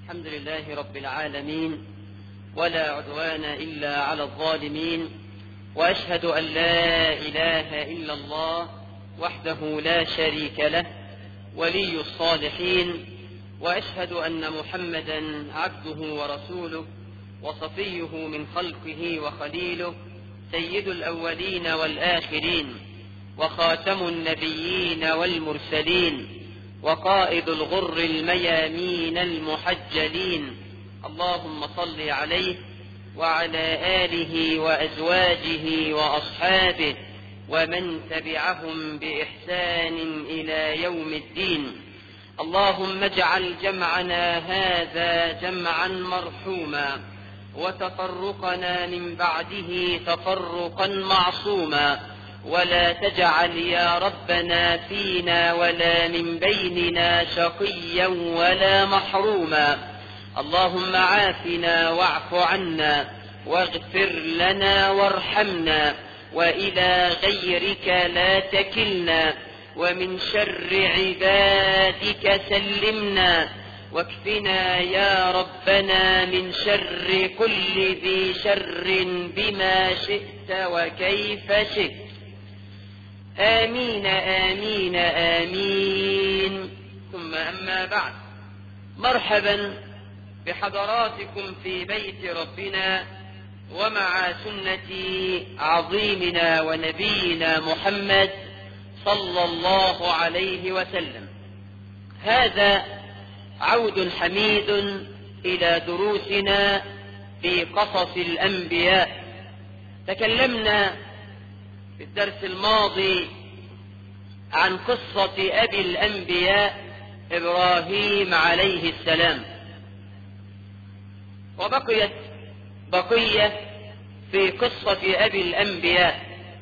الحمد لله رب العالمين ولا عدوان إلا على الظالمين وأشهد أن لا إله إلا الله وحده لا شريك له ولي الصالحين وأشهد أن محمدا عبده ورسوله وصفيه من خلقه وخليله سيد الأولين والآخرين وخاتم النبيين والمرسلين وقائد الغر الميامين المحجلين اللهم صل عليه وعلى آله وأزواجه وأصحابه ومن تبعهم بإحسان إلى يوم الدين اللهم اجعل جمعنا هذا جمعا مرحوما وتفرقنا من بعده تفرقا معصوما ولا تجعل يا ربنا فينا ولا من بيننا شقيا ولا محروما اللهم عافنا واعف عنا واغفر لنا وارحمنا وإلى غيرك لا تكلنا ومن شر عبادك سلمنا واكفنا يا ربنا من شر كل ذي شر بما شئت وكيف شئت آمين آمين آمين ثم أما بعد مرحبا بحضراتكم في بيت ربنا ومع سنة عظيمنا ونبينا محمد صلى الله عليه وسلم هذا عود حميد إلى دروسنا في قصص الأنبياء تكلمنا في الدرس الماضي عن قصة أبي الأنبياء إبراهيم عليه السلام وبقيت بقية في قصة أبي الأنبياء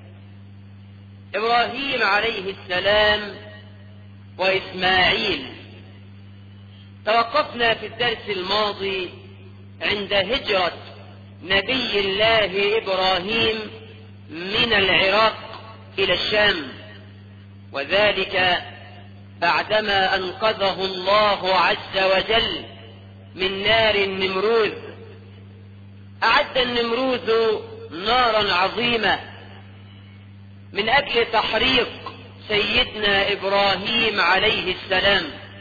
إبراهيم عليه السلام وإسماعيل توقفنا في الدرس الماضي عند هجرة نبي الله إبراهيم من العراق إلى الشام وذلك بعدما أنقذه الله عز وجل من نار النمروذ أعد النمروذ نارا عظيمة من أجل تحريق سيدنا إبراهيم عليه السلام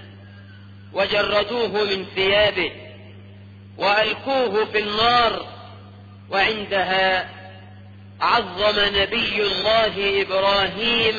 وجردوه من ثيابه وألقوه في النار وعندها عظم نبي الله إبراهيم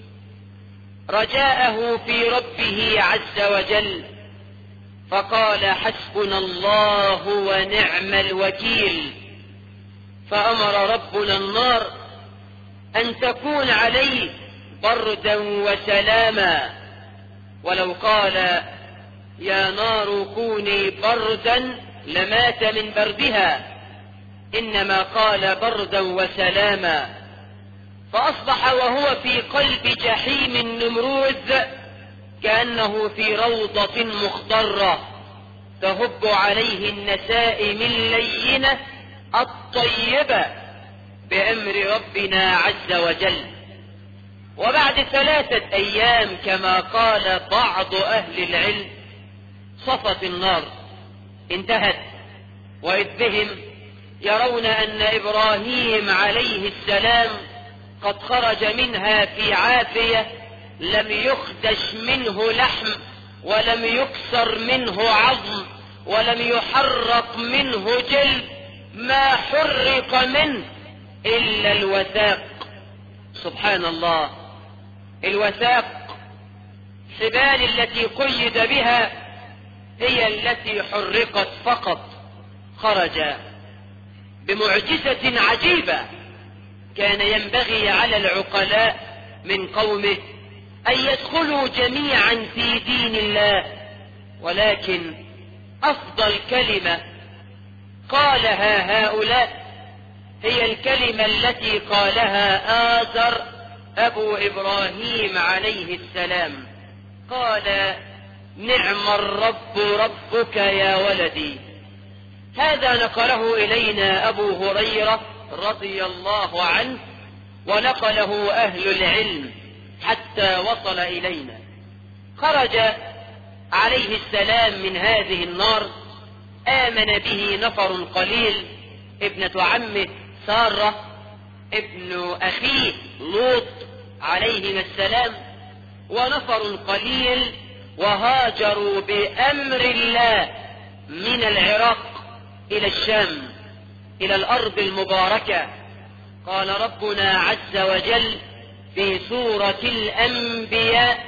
رجاءه في ربه عز وجل فقال حسبنا الله ونعم الوكيل فأمر ربنا النار أن تكون عليه بردا وسلاما ولو قال يا نار كوني بردا لمات من بردها إنما قال بردا وسلاما فأصبح وهو في قلب جحيم النمروذ كأنه في روضة مخضرة تهب عليه النسائم اللينة الطيبة بأمر ربنا عز وجل وبعد ثلاثة أيام كما قال بعض أهل العلم صفت النار انتهت وإذ بهم يرون أن إبراهيم عليه السلام قد خرج منها في عافية لم يخدش منه لحم ولم يكسر منه عظم ولم يحرق منه جلد ما حرق منه إلا الوثاق سبحان الله الوثاق حبال التي قيد بها هي التي حرقت فقط خرج بمعجزة عجيبة كان ينبغي على العقلاء من قومه أن يدخلوا جميعا في دين الله ولكن أفضل كلمة قالها هؤلاء هي الكلمة التي قالها آزر أبو إبراهيم عليه السلام قال نعم الرب ربك يا ولدي هذا نقله إلينا أبو هريرة رضي الله عنه ونقله أهل العلم حتى وصل إلينا خرج عليه السلام من هذه النار آمن به نفر قليل ابنة عمه سارة ابن أخيه لوط عليهما السلام ونفر قليل وهاجروا بأمر الله من العراق إلى الشام إلى الأرض المباركة قال ربنا عز وجل في سورة الأنبياء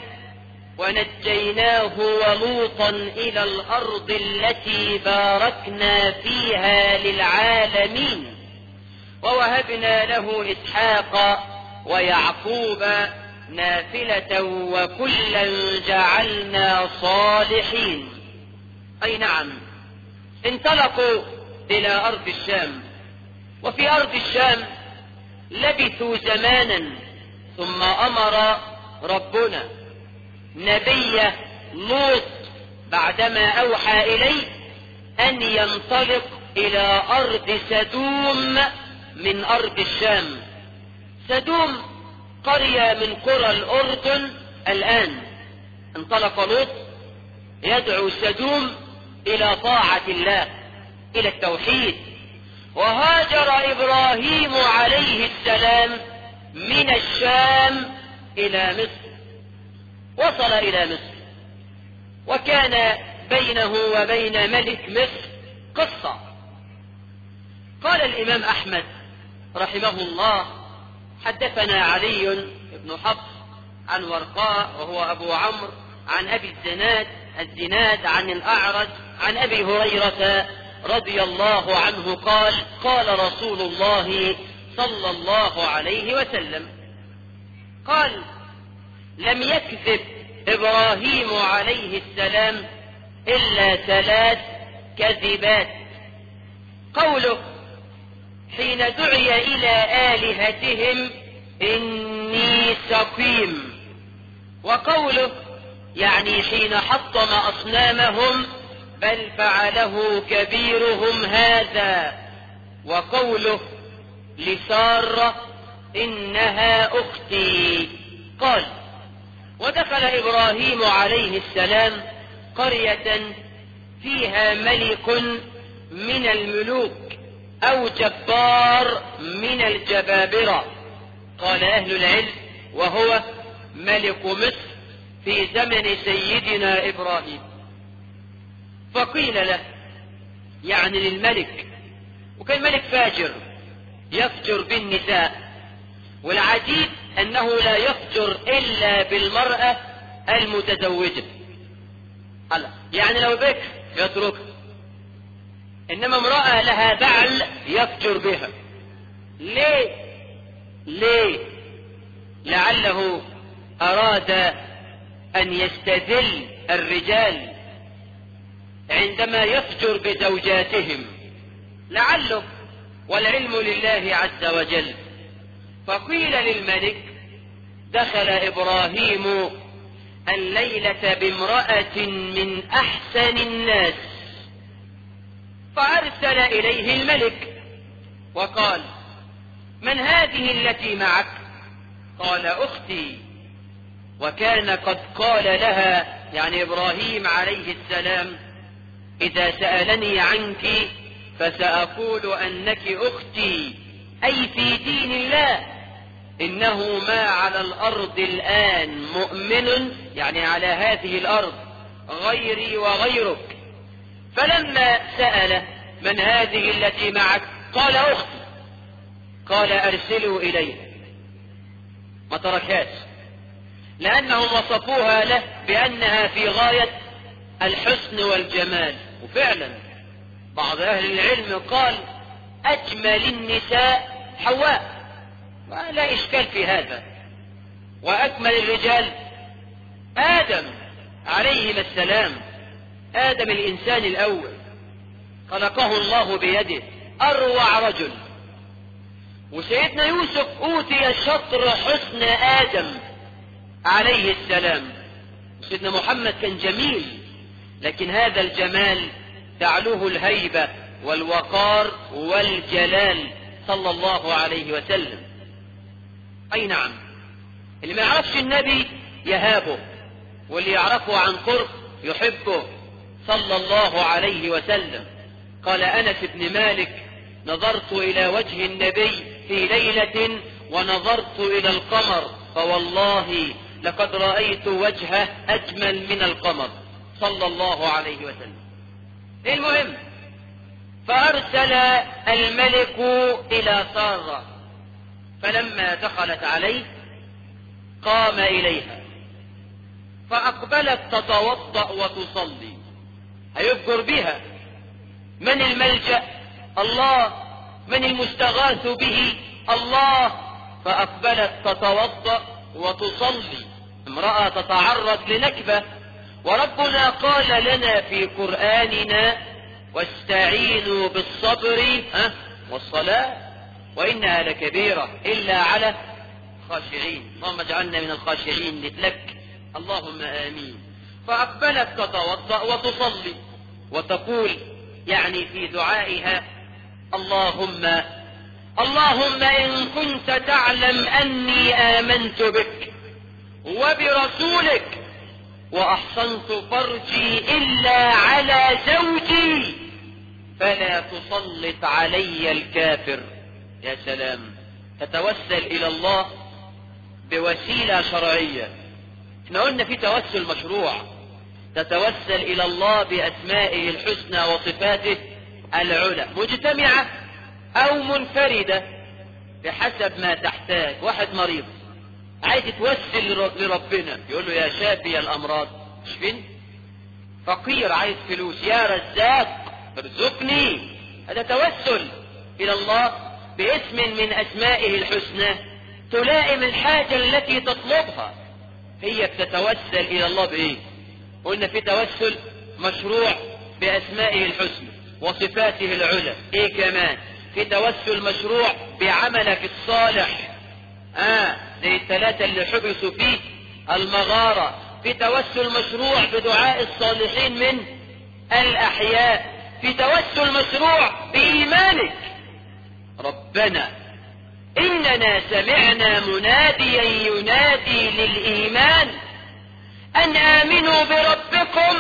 ونجيناه ولوطا إلى الأرض التي باركنا فيها للعالمين ووهبنا له إسحاق ويعقوب نافلة وكلا جعلنا صالحين أي نعم انطلقوا إلى أرض الشام وفي أرض الشام لبثوا زمانا ثم أمر ربنا نبي لوط بعدما أوحى إليه أن ينطلق إلى أرض سدوم من أرض الشام سدوم قرية من قرى الأردن الآن انطلق لوط يدعو سدوم إلى طاعة الله إلى التوحيد وهاجر إبراهيم عليه السلام من الشام إلى مصر وصل إلى مصر وكان بينه وبين ملك مصر قصة قال الإمام أحمد رحمه الله حدثنا علي بن حفص عن ورقاء وهو أبو عمرو عن أبي الزناد الزناد عن الأعرج عن أبي هريرة رضي الله عنه قال قال رسول الله صلى الله عليه وسلم قال لم يكذب إبراهيم عليه السلام إلا ثلاث كذبات قوله حين دعي إلى آلهتهم إني سقيم وقوله يعني حين حطم أصنامهم بل فعله كبيرهم هذا وقوله لسارة إنها أختي قال ودخل إبراهيم عليه السلام قرية فيها ملك من الملوك أو جبار من الجبابرة قال أهل العلم وهو ملك مصر في زمن سيدنا إبراهيم فقيل له يعني للملك وكان ملك فاجر يفجر بالنساء والعجيب أنه لا يفجر إلا بالمرأة المتزوجة الله يعني لو بكر يتركها إنما امرأة لها بعل يفجر بها ليه ليه لعله أراد أن يستذل الرجال عندما يفجر بزوجاتهم لعله والعلم لله عز وجل فقيل للملك دخل إبراهيم الليلة بامرأة من أحسن الناس فأرسل إليه الملك وقال من هذه التي معك قال أختي وكان قد قال لها يعني إبراهيم عليه السلام إذا سألني عنك فسأقول أنك أختي أي في دين الله إنه ما على الأرض الآن مؤمن يعني على هذه الأرض غيري وغيرك فلما سأل من هذه التي معك قال أختي قال أرسلوا إليه ما تركهاش لأنهم وصفوها له بأنها في غاية الحسن والجمال وفعلا بعض أهل العلم قال أجمل النساء حواء ولا إشكال في هذا وأكمل الرجال آدم عليهما السلام آدم الإنسان الأول خلقه الله بيده أروع رجل وسيدنا يوسف أوتي شطر حسن آدم عليه السلام سيدنا محمد كان جميل لكن هذا الجمال تعلوه الهيبة والوقار والجلال صلى الله عليه وسلم أي نعم اللي ما يعرفش النبي يهابه واللي يعرفه عن قرب يحبه صلى الله عليه وسلم قال أنس بن مالك نظرت إلى وجه النبي في ليلة ونظرت إلى القمر فوالله لقد رأيت وجهه أجمل من القمر صلى الله عليه وسلم المهم فأرسل الملك إلى سارة فلما دخلت عليه قام إليها فأقبلت تتوضأ وتصلي هيفجر بها من الملجأ الله من المستغاث به الله فأقبلت تتوضأ وتصلي امرأة تتعرض لنكبة وربنا قال لنا في قرآننا واستعينوا بالصبر ها والصلاة وإنها لكبيرة إلا على خاشعين اللهم اجعلنا من الخاشعين لك اللهم آمين فأقبلت تتوضأ وتصلي وتقول يعني في دعائها اللهم اللهم إن كنت تعلم أني آمنت بك وبرسولك وأحصنت فرجي إلا على زوجي فلا تسلط علي الكافر يا سلام تتوسل إلى الله بوسيلة شرعية احنا قلنا في توسل مشروع تتوسل إلى الله بأسمائه الحسنى وصفاته العلى مجتمعة أو منفردة بحسب ما تحتاج واحد مريض عايز يتوسل لربنا يقول له يا شافي الأمراض اشفين فقير عايز فلوس يا رزاق ارزقني هذا توسل إلى الله باسم من أسمائه الحسنى تلائم الحاجة التي تطلبها هي بتتوسل إلى الله بإيه قلنا في توسل مشروع بأسمائه الحسنى وصفاته العلى إيه كمان في توسل مشروع بعملك الصالح آه زي الثلاثة اللي حبسوا فيه المغارة في توسل مشروع بدعاء الصالحين من الأحياء في توسل مشروع بإيمانك ربنا إننا سمعنا مناديا ينادي للإيمان أن آمنوا بربكم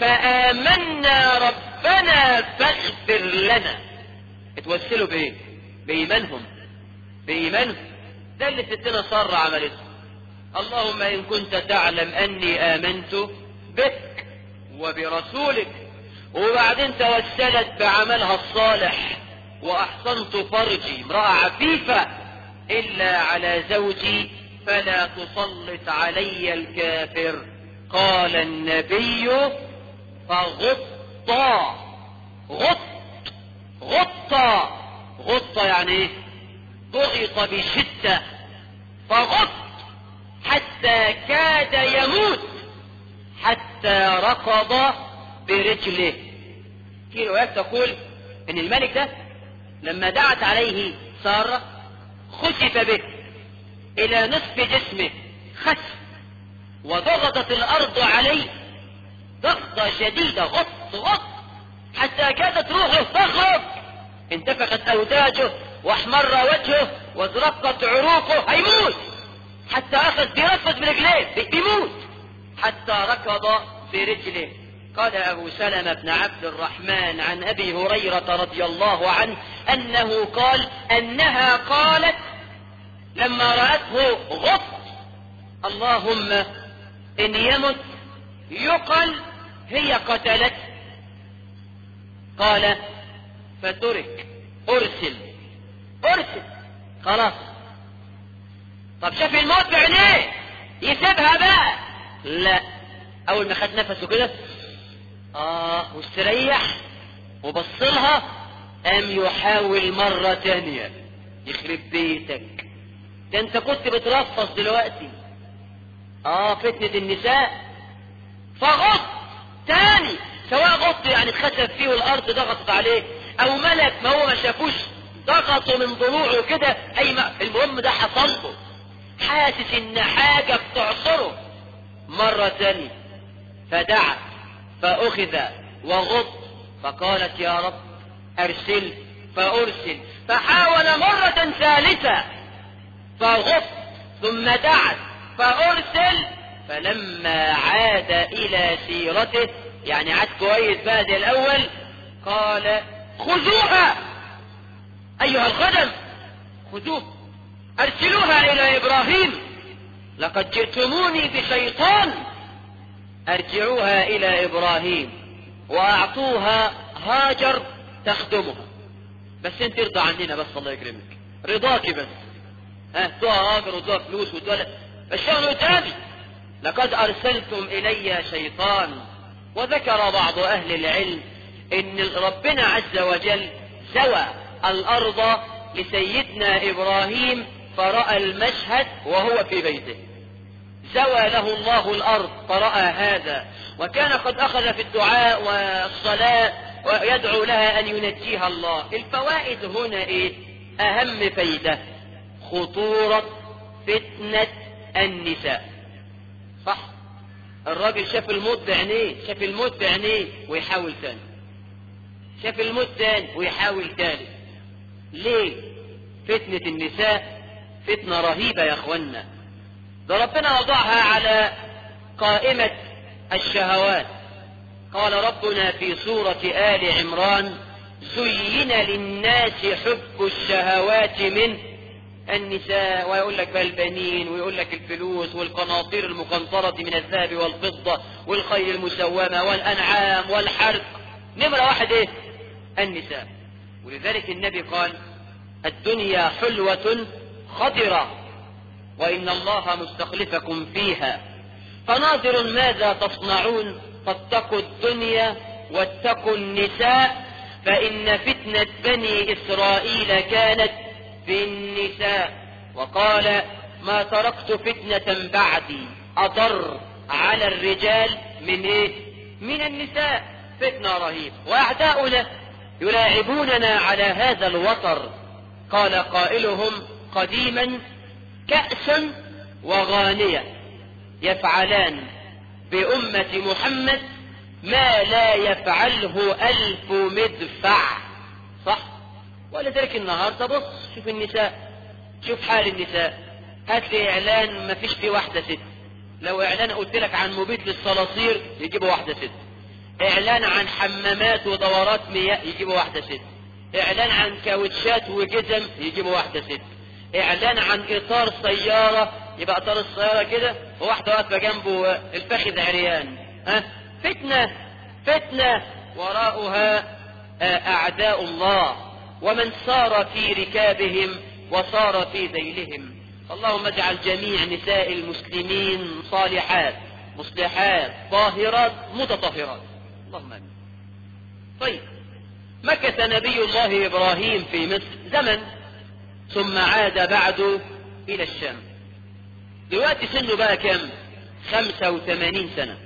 فآمنا ربنا فاغفر لنا اتوسلوا بإيه بإيمانهم بإيمانهم ده اللي ستنا صار عملته اللهم إن كنت تعلم أني آمنت بك وبرسولك وبعدين توسلت بعملها الصالح وأحصنت فرجي امرأة عفيفة إلا على زوجي فلا تسلط علي الكافر قال النبي فغطى غط غطى غطى يعني ايه ضغط بشدة فغط حتى كاد يموت حتى ركض برجله في روايات تقول ان الملك ده لما دعت عليه سارة خسف به الى نصف جسمه خسف وضغطت الارض عليه ضغطة شديدة غط غط حتى كادت روحه تخرج انتفخت اوداجه واحمر وجهه وازرقت عروقه هيموت حتى اخذ بيرفض برجليه بيموت حتى ركض برجله قال أبو سلمة بن عبد الرحمن عن أبي هريرة رضي الله عنه أنه قال أنها قالت لما رأته غط اللهم إن يمت يقل هي قتلت قال فترك أرسل أرسل خلاص طب شاف الموت بعينيه يسيبها بقى لا أول ما خد نفسه كده آه واستريح وبصلها قام يحاول مرة تانية يخرب بيتك ده انت كنت بترفص دلوقتي اه فتنة النساء فغط تاني سواء غط يعني اتخسف فيه والارض ضغطت عليه او ملك ما هو ما شافوش ضغطوا من ضلوعه كده اي ما المهم ده حصل له حاسس ان حاجة بتعصره مرة تانية فدعا فأخذ وغط فقالت يا رب أرسل فأرسل فحاول مرة ثالثة فغط ثم دعت فأرسل فلما عاد إلى سيرته يعني عاد كويس بقى زي الأول قال خذوها أيها الخدم خذوه أرسلوها إلى إبراهيم لقد جئتموني بشيطان أرجعوها إلى إبراهيم وأعطوها هاجر تخدمها بس انت ارضى عننا بس الله يكرمك رضاكي بس ها تدوها هاجر وتدوها فلوس وتدوها الشغل قدامي لقد أرسلتم إلي شيطان وذكر بعض أهل العلم إن ربنا عز وجل سوى الأرض لسيدنا إبراهيم فرأى المشهد وهو في بيته زوى له الله الأرض فرأى هذا وكان قد أخذ في الدعاء والصلاة ويدعو لها أن ينجيها الله الفوائد هنا إيه أهم فايدة خطورة فتنة النساء صح الراجل شاف الموت بعينيه شاف الموت بعينيه ويحاول تاني شاف الموت تاني ويحاول تاني ليه فتنة النساء فتنة رهيبة يا اخوانا ده ربنا وضعها على قائمة الشهوات قال ربنا في سورة آل عمران زين للناس حب الشهوات من النساء ويقول لك بقى البنين ويقول لك الفلوس والقناطير المقنطرة من الذهب والفضة والخيل المسومة والأنعام والحرث نمرة واحد ايه النساء ولذلك النبي قال الدنيا حلوة خضرة وإن الله مستخلفكم فيها فناظر ماذا تصنعون فاتقوا الدنيا واتقوا النساء فإن فتنة بني إسرائيل كانت في النساء وقال ما تركت فتنة بعدي أضر على الرجال من إيه؟ من النساء فتنة رهيبة وأعداؤنا يلاعبوننا على هذا الوتر قال قائلهم قديما كأس وغانية يفعلان بأمة محمد ما لا يفعله ألف مدفع صح ولذلك النهاردة بص شوف النساء شوف حال النساء هات لي إعلان ما فيش فيه واحدة ست لو إعلان قلت لك عن مبيد للصلاصير يجيبوا واحدة ست إعلان عن حمامات ودورات مياه يجيبوا واحدة ست إعلان عن كاوتشات وجزم يجيبوا واحدة ست إعلان عن إطار سيارة يبقى إطار السيارة كده وواحدة واقفة جنبه الفخذ عريان ها فتنة فتنة وراءها أعداء الله ومن سار في ركابهم وصار في ذيلهم اللهم اجعل جميع نساء المسلمين صالحات مصلحات طاهرات متطهرات اللهم امين طيب مكث نبي الله ابراهيم في مصر زمن ثم عاد بعد الى الشام دلوقتي سنه بقى كم خمسة وثمانين سنة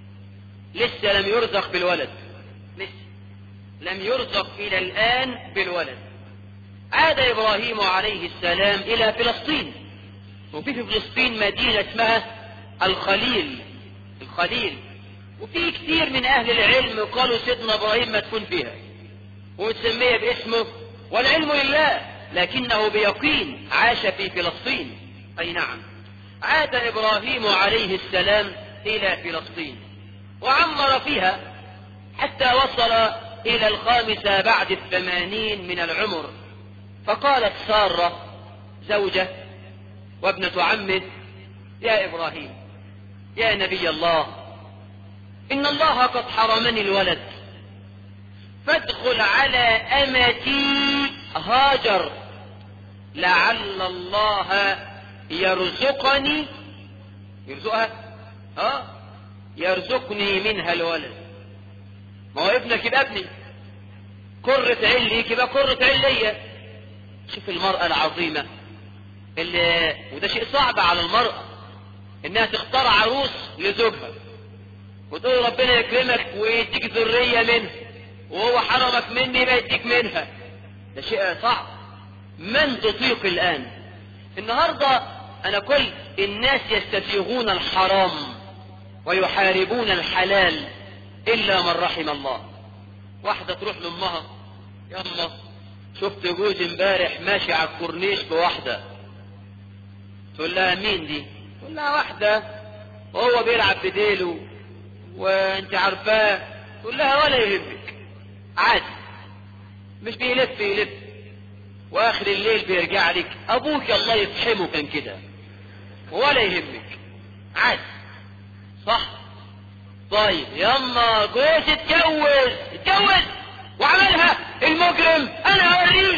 لسه لم يرزق بالولد لسه لم يرزق إلى الآن بالولد عاد إبراهيم عليه السلام إلى فلسطين وفي في فلسطين مدينة اسمها الخليل الخليل وفي كثير من أهل العلم قالوا سيدنا إبراهيم ما تكون فيها ومتسمية باسمه والعلم لله لكنه بيقين عاش في فلسطين أي نعم عاد إبراهيم عليه السلام إلى فلسطين وعمر فيها حتى وصل إلى الخامسة بعد الثمانين من العمر فقالت سارة زوجة وابنة عمه يا إبراهيم يا نبي الله إن الله قد حرمني الولد فادخل على أمتي هاجر لعل الله يرزقني يرزقها اه يرزقني منها الولد ما هو ابنك يبقى ابني كرة عين ليك يبقى كرة عين ليا شوف المرأة العظيمة اللي وده شيء صعب على المرأة انها تختار عروس لزوجها وتقول ربنا يكرمك ويديك ذرية منها وهو حرمك مني يبقى يديك منها ده شيء صعب من تطيق الآن النهاردة أنا قلت الناس يستسيغون الحرام ويحاربون الحلال إلا من رحم الله واحدة تروح لأمها يا أمه شفت جوز امبارح ماشي على الكورنيش بواحدة تقول لها مين دي تقول لها واحدة وهو بيلعب بديله وانت عارفاه تقول لها ولا يهمك عادي مش بيلف يلف واخر الليل بيرجع لك ابوك الله يفحمه كان كده ولا يهمك عادي صح طيب يما جوز اتجوز اتجوز وعملها المجرم انا اوريه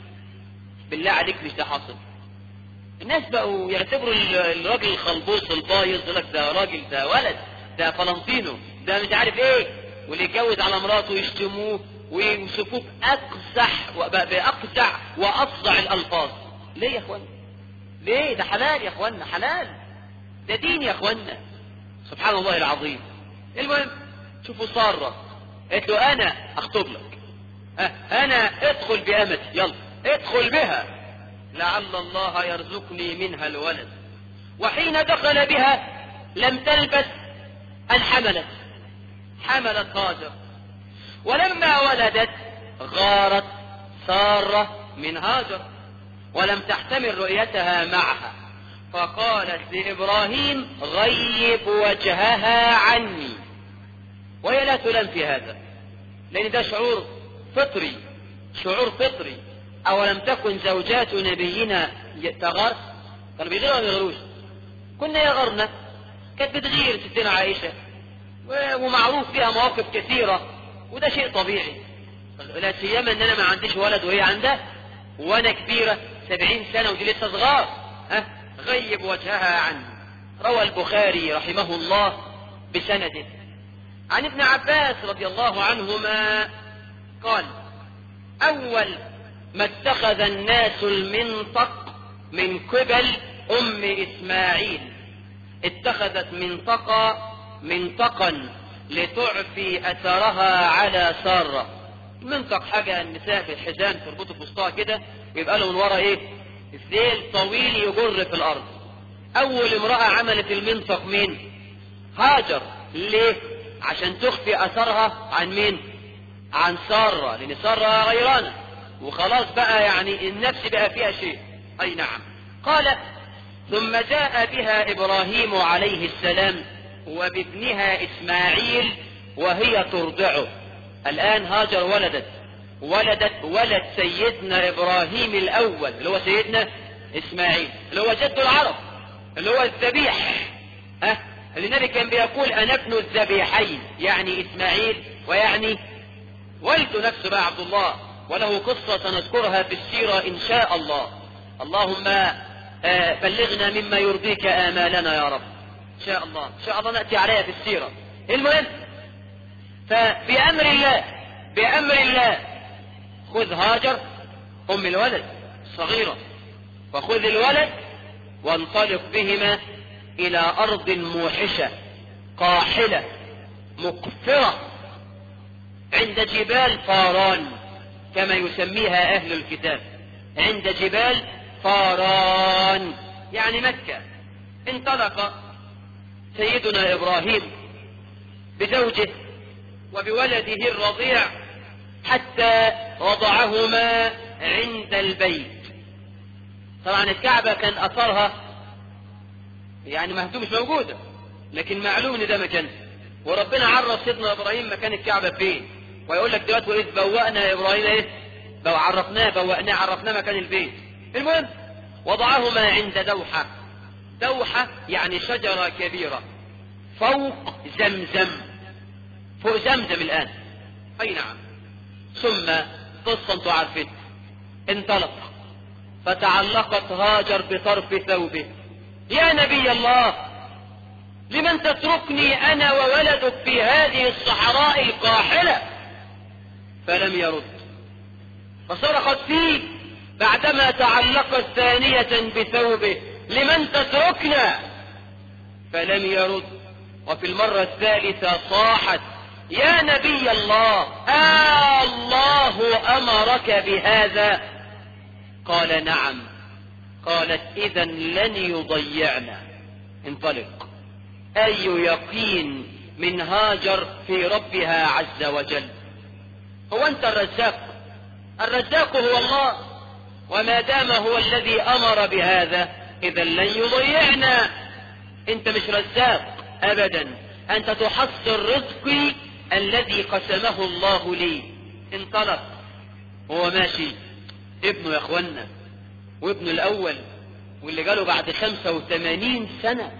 بالله عليك مش ده حاصل الناس بقوا يعتبروا الراجل الخلبوص البايظ يقول لك ده راجل ده ولد ده فلنطينو ده مش عارف ايه واللي يتجوز على مراته يشتموه ويوصفوه بأقزح بأقزع وأفظع الألفاظ ليه يا اخوانا ليه ده حلال يا اخوانا حلال ده دين يا اخوانا سبحان الله العظيم المهم شوفوا سارة قالت له انا اخطب لك ها انا ادخل بامتي يلا ادخل بها لعل الله يرزقني منها الولد وحين دخل بها لم تلبث ان حملت حملت هاجر ولما ولدت غارت سارة من هاجر ولم تحتمل رؤيتها معها فقالت لإبراهيم غيب وجهها عني وهي لا تلام في هذا لأن ده شعور فطري شعور فطري أولم تكن زوجات نبينا تغار كانوا بيغيروا ولا يغيروش كنا يغرنا كانت بتغير ستنا عائشة ومعروف فيها مواقف كثيرة وده شيء طبيعي لا سيما ان انا ما عنديش ولد وهي عندها وانا كبيرة سبعين سنة ودي لسه صغار ها غيب وجهها عني روى البخاري رحمه الله بسنده عن ابن عباس رضي الله عنهما قال اول ما اتخذ الناس المنطق من قبل ام اسماعيل اتخذت منطقة منطقا لتعفي اثرها على سارة منطق حاجة النساء في الحزام تربطه في وسطها كده يبقى له من ورا ايه الذيل طويل يجر في الارض اول امرأة عملت المنطق مين هاجر ليه عشان تخفي اثرها عن مين عن سارة لان سارة غيرانة وخلاص بقى يعني النفس بقى فيها شيء اي نعم قال ثم جاء بها ابراهيم عليه السلام وبابنها اسماعيل وهي ترضعه الان هاجر ولدت ولدت ولد سيدنا ابراهيم الاول اللي هو سيدنا اسماعيل اللي هو جد العرب اللي هو الذبيح ها أه؟ اللي النبي كان بيقول انا ابن الذبيحين يعني اسماعيل ويعني والده نفسه بقى عبد الله وله قصة سنذكرها في السيرة ان شاء الله اللهم آه بلغنا مما يرضيك امالنا يا رب ان شاء الله ان شاء الله نأتي عليها في السيرة المهم فبأمر الله بأمر الله خذ هاجر ام الولد صغيرة وخذ الولد وانطلق بهما الى ارض موحشة قاحلة مقفرة عند جبال فاران كما يسميها اهل الكتاب عند جبال فاران يعني مكة انطلق سيدنا ابراهيم بزوجه وبولده الرضيع حتى وضعهما عند البيت طبعا الكعبة كان اثرها يعني مهدوم مش موجودة لكن معلوم ان ده مكان وربنا عرف سيدنا ابراهيم مكان الكعبة فين ويقول لك دلوقتي واذ بوأنا ابراهيم ايه لو عرفناه بوأناه عرفناه مكان البيت المهم وضعهما عند دوحة دوحة يعني شجرة كبيرة فوق زمزم فوق زمزم الآن أي نعم ثم قصة انتوا عارفين انطلق فتعلقت هاجر بطرف ثوبه يا نبي الله لمن تتركني أنا وولدك في هذه الصحراء القاحلة فلم يرد فصرخت فيه بعدما تعلقت ثانية بثوبه لمن تتركنا فلم يرد وفي المرة الثالثة صاحت يا نبي الله آه الله أمرك بهذا قال نعم قالت إذا لن يضيعنا انطلق أي يقين من هاجر في ربها عز وجل هو أنت الرزاق الرزاق هو الله وما دام هو الذي أمر بهذا إذا لن يضيعنا أنت مش رزاق أبدا أنت تحصل رزقي الذي قسمه الله لي انطلق هو ماشي ابنه يا اخوانا وابنه الاول واللي جاله بعد خمسة وثمانين سنة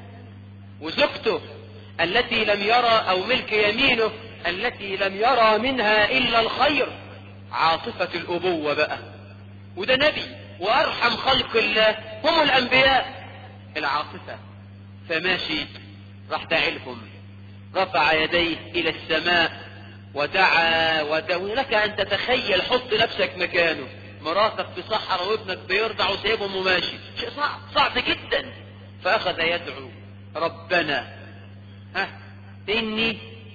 وزوجته التي لم يرى او ملك يمينه التي لم يرى منها الا الخير عاطفة الابوة بقى وده نبي وارحم خلق الله هم الانبياء العاطفة فماشي راح داعلهم رفع يديه الى السماء ودعا ودعا لك ان تتخيل حط نفسك مكانه مراتك في صحراء وابنك بيرضع وسايبهم وماشي شيء صعب صعب جدا فاخذ يدعو ربنا ها اني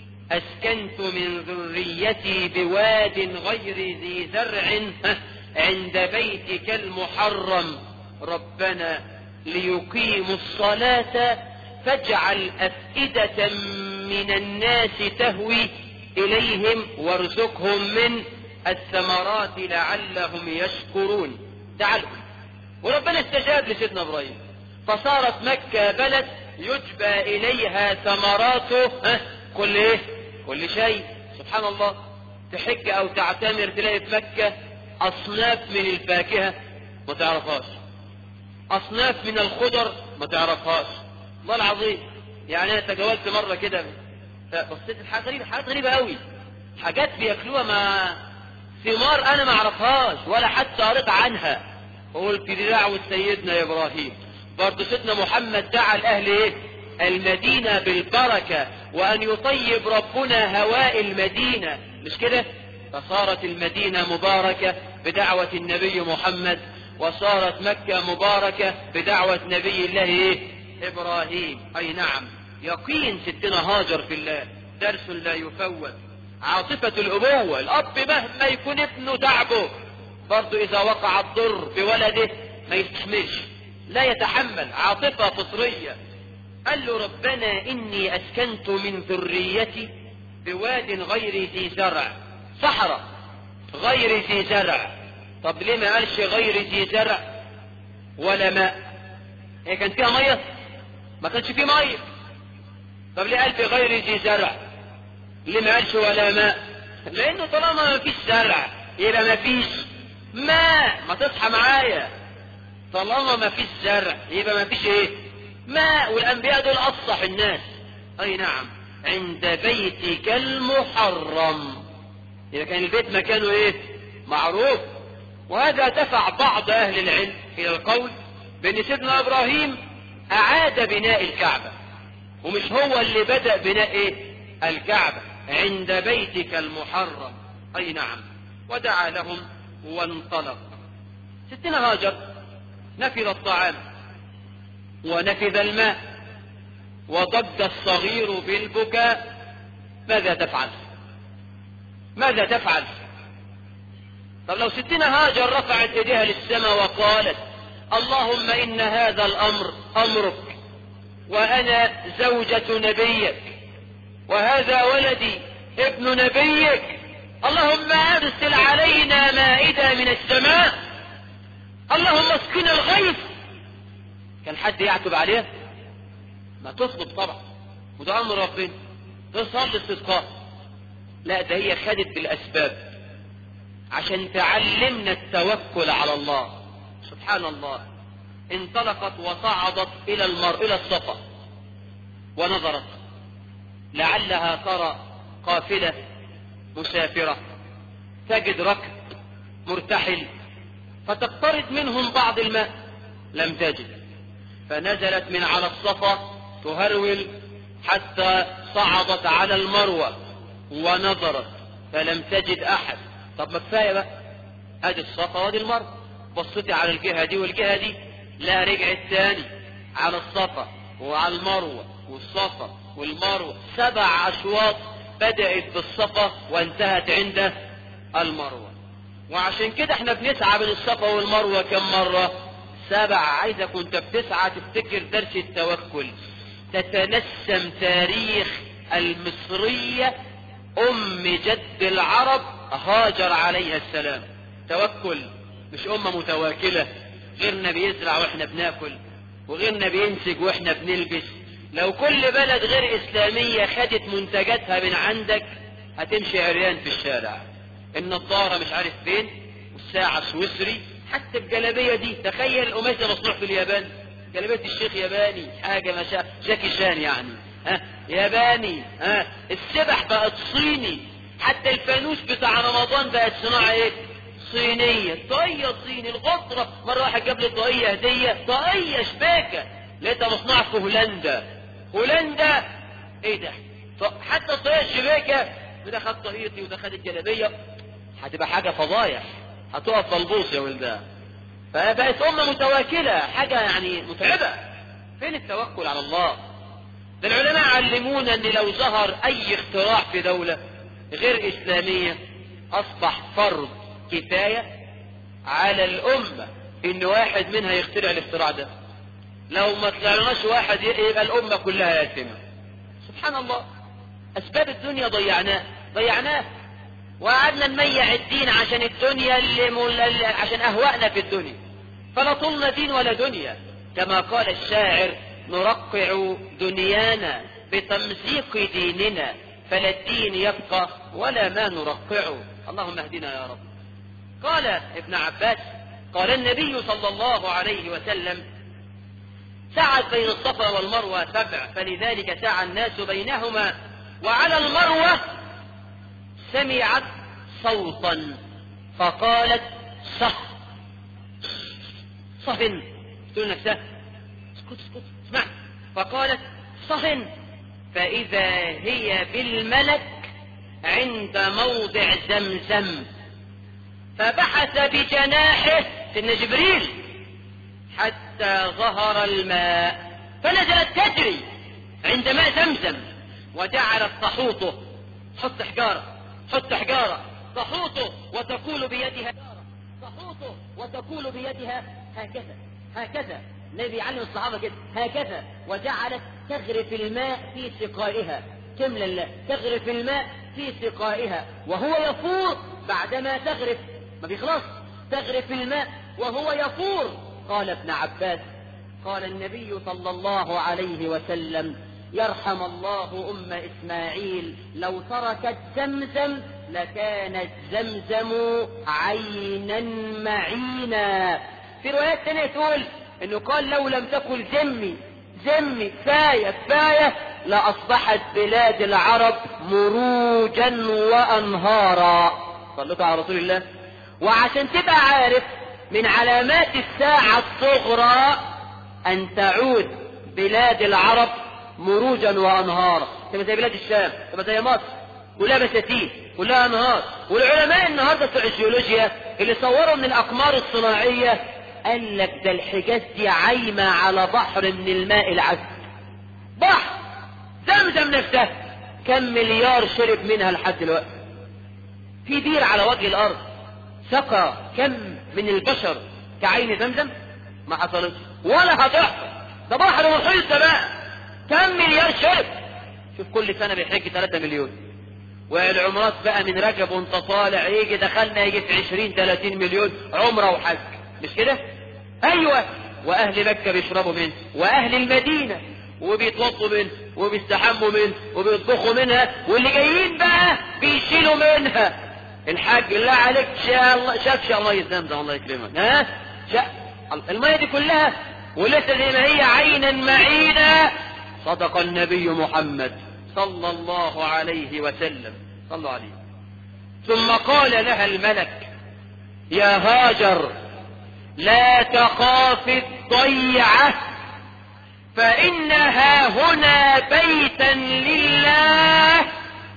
اسكنت من ذريتي بواد غير ذي زرع ها عند بيتك المحرم ربنا ليقيموا الصلاة فاجعل أفئدة من الناس تهوي إليهم وارزقهم من الثمرات لعلهم يشكرون تعالوا وربنا استجاب لسيدنا إبراهيم فصارت مكة بلد يجبى إليها ثمراته ها كل إيه كل شيء سبحان الله تحج أو تعتمر تلاقي في مكة أصناف من الفاكهة ما تعرفهاش أصناف من الخضر ما تعرفهاش الله العظيم يعني أنا تجاوزت مرة كده فبصيت الحاجات غريبة حاجات غريبة قوي حاجات بياكلوها ما ثمار أنا ما أعرفهاش ولا حتى قريت عنها قلت دي دعوة سيدنا إبراهيم برضه سيدنا محمد دعا الأهل إيه؟ المدينة بالبركة وأن يطيب ربنا هواء المدينة مش كده؟ فصارت المدينة مباركة بدعوة النبي محمد وصارت مكة مباركة بدعوة نبي الله إيه؟ إبراهيم أي نعم يقين ستنا هاجر في الله درس لا يفوت عاطفة الأبوة الأب مهما يكون ابنه تعبه برضه إذا وقع الضر بولده ما يستحملش لا يتحمل عاطفة فطرية قال له ربنا إني أسكنت من ذريتي بواد غير ذي زرع صحراء غير ذي زرع طب ليه ما قالش غير ذي زرع ولا ماء هي كان فيها مية ما كانش فيه مية طب ليه قال في غير ذي زرع ليه ما قالش ولا ماء لانه طالما ما فيش زرع يبقى ما فيش ماء ما تصحى معايا طالما ما فيش زرع يبقى ما فيش ايه ماء والانبياء دول افصح الناس اي نعم عند بيتك المحرم اذا كان البيت مكانه ايه معروف وهذا دفع بعض اهل العلم الى القول بان سيدنا ابراهيم اعاد بناء الكعبه ومش هو اللي بدأ بناء ايه الكعبة عند بيتك المحرم اي نعم ودعا لهم وانطلق ستنا هاجر نفذ الطعام ونفذ الماء وضج الصغير بالبكاء ماذا تفعل ماذا تفعل طب لو ستنا هاجر رفعت ايديها للسماء وقالت اللهم ان هذا الامر امرك وانا زوجة نبيك وهذا ولدي ابن نبيك اللهم ارسل علينا مائدة من السماء اللهم اسقنا الغيث كان حد يعتب عليها ما تطلب طبعا وده امر ربنا تصلي استسقاء لا ده هي خدت بالاسباب عشان تعلمنا التوكل على الله سبحان الله انطلقت وصعدت الى المر الى الصفا ونظرت لعلها ترى قافلة مسافرة تجد ركب مرتحل فتقترب منهم بعض الماء لم تجد فنزلت من على الصفا تهرول حتى صعدت على المروة ونظرت فلم تجد احد طب ما كفايه بقى ادي الصفا وادي المروه بصيتي على الجهه دي والجهه دي لا رجعت تاني على الصفا وعلى المروه والصفا والمروه سبع اشواط بدات بالصفا وانتهت عند المروه وعشان كده احنا بنسعى بين الصفا والمروه كم مره سبع عايزك وانت بتسعى تفتكر درس التوكل تتنسم تاريخ المصريه ام جد العرب هاجر عليها السلام توكل مش امه متواكله غيرنا بيزرع واحنا بناكل وغيرنا بينسج واحنا بنلبس لو كل بلد غير اسلاميه خدت منتجاتها من عندك هتمشي عريان في الشارع النضاره مش عارف فين والساعة سويسري حتى الجلابية دي تخيل القماش ده مصنوع في اليابان جلابية الشيخ ياباني حاجة ما شاء جاكي شان يعني ها ياباني ها السبح بقت صيني حتى الفانوس بتاع رمضان بقت صناعة ايه صينية طاقية صيني الغطرة مرة واحد جاب لي طاقية هدية طاقية شباكة لقيتها مصنوعة في هولندا هولندا ايه ده حتى الطاقية الشباكة وده خد طاقيتي وده خد الجلابية هتبقى حاجة فضايح هتقف بلبوص يا ولدان فبقت أمة متواكلة حاجة يعني متعبة فين التوكل على الله ده العلماء علمونا ان لو ظهر اي اختراع في دولة غير اسلامية اصبح فرض كفاية على الامة ان واحد منها يخترع الاختراع ده لو ما طلعناش واحد يبقى الامة كلها يتمة سبحان الله اسباب الدنيا ضيعناه ضيعناه وقعدنا نميع الدين عشان الدنيا اللي مل... عشان اهوائنا في الدنيا فلا طولنا دين ولا دنيا كما قال الشاعر نرقع دنيانا بتمزيق ديننا فلا الدين يبقى ولا ما نرقعه اللهم اهدنا يا رب قال ابن عباس قال النبي صلى الله عليه وسلم سعت بين الصفا والمروة سبع فلذلك سعى الناس بينهما وعلى المروة سمعت صوتا فقالت صح صهن تقول نفسها اسكت اسكت اسمع فقالت صهن فإذا هي بالملك عند موضع زمزم فبحث بجناحه سيدنا جبريل حتى ظهر الماء فنزلت تجري عند ماء زمزم وجعلت تحوطه حط حجارة حط حجارة تحوطه وتقول بيدها تحوطه وتقول بيدها هكذا هكذا النبي يعلم الصحابة كده هكذا وجعلت تغرف الماء في سقائها تملى الله تغرف الماء في سقائها وهو يفور بعدما تغرف ما بيخلص تغرف الماء وهو يفور قال ابن عباس قال النبي صلى الله عليه وسلم يرحم الله أم إسماعيل لو تركت زمزم لكانت زمزم عينا معينا في روايات ثانية تقول انه قال لو لم تكن زمي زمي كفاية كفاية لأصبحت بلاد العرب مروجا وأنهارا صلوا على رسول الله وعشان تبقى عارف من علامات الساعة الصغرى أن تعود بلاد العرب مروجا وأنهارا تبقى زي بلاد الشام تبقى زي مصر كلها بساتين كلها أنهار والعلماء النهاردة بتوع الجيولوجيا اللي صوروا من الأقمار الصناعية قال لك ده الحجاز دي عايمة على بحر من الماء العذب بحر زمزم نفسها كم مليار شرب منها لحد دلوقتي في بير على وجه الأرض سقى كم من البشر كعين زمزم ما حصلتش ولا هتحصل ده بحر محيط ده بقى كم مليار شرب شوف كل سنة بيحج 3 مليون والعمرات بقى من رجب وانت طالع يجي دخلنا يجي في 20 30 مليون عمره وحج مش كده ايوه واهل مكه بيشربوا منه واهل المدينه وبيتوضوا منه وبيستحموا منه وبيطبخوا منها واللي جايين بقى بيشيلوا منها الحاج الله عليك شاء الله شاف شاء الله يزمزم الله يكرمك ها شاء الميه دي كلها ولسه زي ما هي عينا معينا صدق النبي محمد صلى الله عليه وسلم صلوا عليه ثم قال لها الملك يا هاجر لا تخاف الضيعة فإنها هنا بيتا لله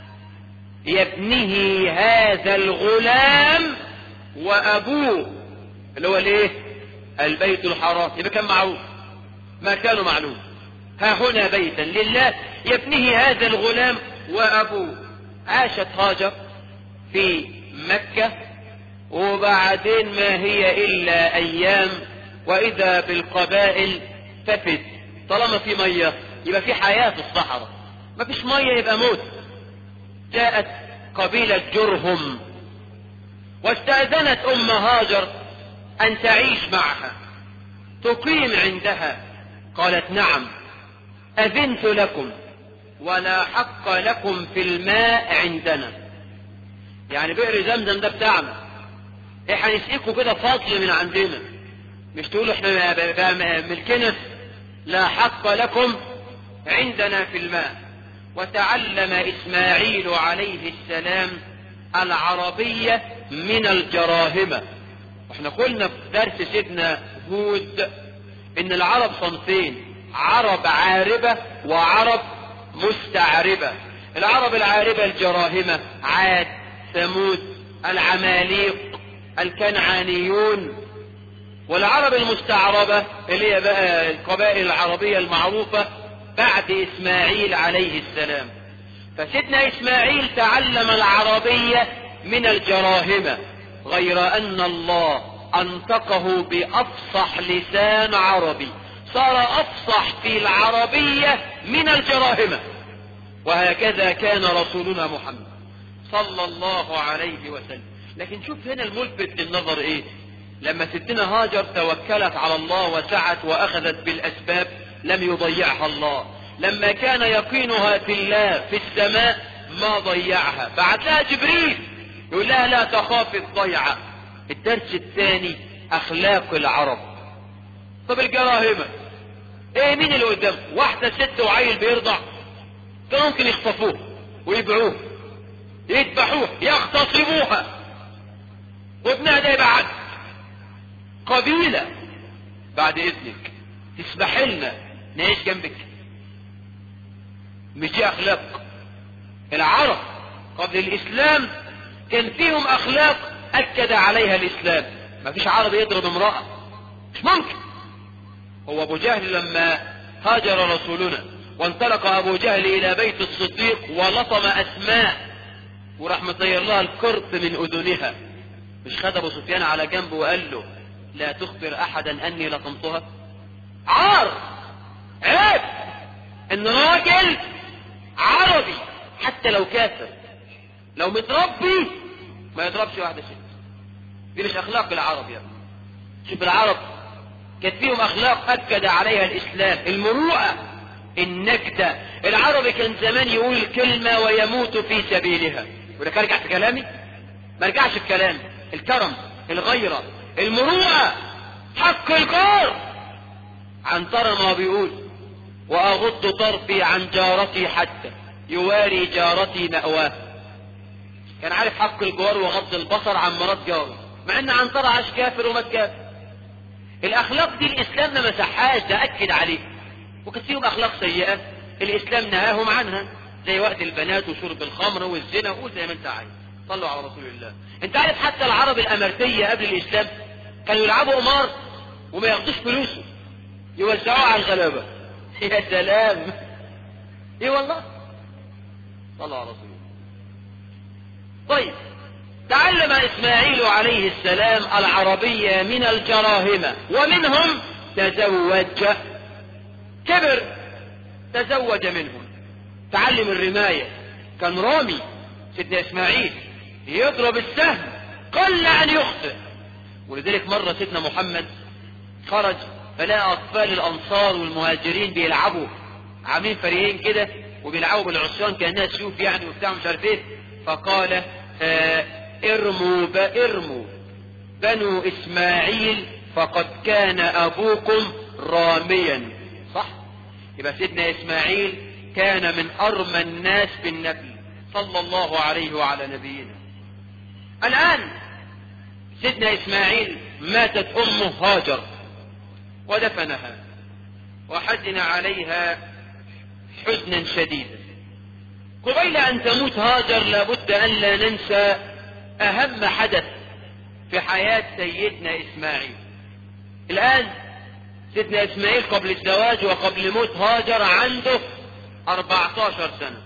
يبنيه هذا الغلام وأبوه اللي هو الايه البيت الحرام يبقى كان معروف مكانه معلوم ها هنا بيتا لله يبنيه هذا الغلام وأبوه عاشت هاجر في مكة وبعدين ما هي إلا أيام وإذا بالقبائل تفد طالما في مية يبقى في حياة في الصحراء ما فيش مية يبقى موت جاءت قبيلة جرهم واستأذنت أم هاجر أن تعيش معها تقيم عندها قالت نعم أذنت لكم ولا حق لكم في الماء عندنا يعني بئر زمزم ده بتاعنا ايه هنسقيكوا كده فضل من عندنا مش تقولوا احنا بقى ملكنا لا حق لكم عندنا في الماء وتعلم اسماعيل عليه السلام العربية من الجراهمة واحنا قلنا في درس سيدنا هود ان العرب صنفين عرب عاربة وعرب مستعربة العرب العاربة الجراهمة عاد ثمود العماليق الكنعانيون والعرب المستعربة اللي هي بقى القبائل العربية المعروفة بعد إسماعيل عليه السلام فسيدنا إسماعيل تعلم العربية من الجراهمة غير أن الله أنطقه بأفصح لسان عربي صار أفصح في العربية من الجراهمة وهكذا كان رسولنا محمد صلى الله عليه وسلم لكن شوف هنا الملفت للنظر ايه لما ستنا هاجر توكلت على الله وسعت واخذت بالاسباب لم يضيعها الله لما كان يقينها في الله في السماء ما ضيعها بعد لها جبريل يقول لها لا تخافي الضيعة الدرس الثاني اخلاق العرب طب الجراهمة ايه مين اللي قدام واحدة ست وعيل بيرضع كان ممكن يخطفوه ويبيعوه يذبحوه يغتصبوها وابنها ده يبقى عبد قبيلة بعد اذنك تسمح لنا نعيش جنبك مش دي اخلاق العرب قبل الاسلام كان فيهم اخلاق اكد عليها الاسلام ما فيش عربي يضرب امرأة مش ممكن هو ابو جهل لما هاجر رسولنا وانطلق ابو جهل الى بيت الصديق ولطم اسماء وراح مطير لها القرط من اذنها مش خد ابو سفيان على جنبه وقال له لا تخبر احدا اني لطمتها عار عيب ان راجل عربي حتى لو كافر لو متربي ما يضربش واحده ست دي مش اخلاق العرب يا ابني شوف العرب كانت فيهم اخلاق اكد عليها الاسلام المروءه النكدة العربي كان زمان يقول كلمة ويموت في سبيلها ولك ارجع في كلامي ما ارجعش في كلامي الكرم الغيرة المروءة حق الجار عن ترى ما بيقول واغض طرفي عن جارتي حتى يواري جارتي مأواه كان عارف حق الجوار وغض البصر عن مرات جاره مع ان عنترة عاش كافر ومات كافر الاخلاق دي الاسلام ما مسحهاش ده اكد عليه وكانت فيهم اخلاق سيئة الاسلام نهاهم عنها زي وقت البنات وشرب الخمر والزنا وقول زي ما انت عايز صلوا على رسول الله انت عارف حتى العرب الامريكية قبل الاسلام كانوا يلعبوا قمار وما ياخدوش فلوسه يوزعوها على الغلابة يا سلام ايه والله صلوا على رسول الله طيب تعلم اسماعيل عليه السلام العربية من الجراهمة ومنهم تزوج كبر تزوج منهم تعلم الرماية كان رامي سيدنا اسماعيل يضرب السهم قل ان يخطئ ولذلك مرة سيدنا محمد خرج فلقى اطفال الانصار والمهاجرين بيلعبوا عاملين فريقين كده وبيلعبوا بالعصيان كانها سيوف يعني وبتاع مش عارف ايه فقال آه ارموا ارموا بنو اسماعيل فقد كان ابوكم راميا صح يبقى سيدنا اسماعيل كان من ارمى الناس بالنبي صلى الله عليه وعلى نبينا الان سيدنا اسماعيل ماتت امه هاجر ودفنها وحزن عليها حزنا شديدا قبيل ان تموت هاجر لابد ان لا ننسى اهم حدث في حياة سيدنا اسماعيل الان سيدنا اسماعيل قبل الزواج وقبل موت هاجر عنده 14 سنة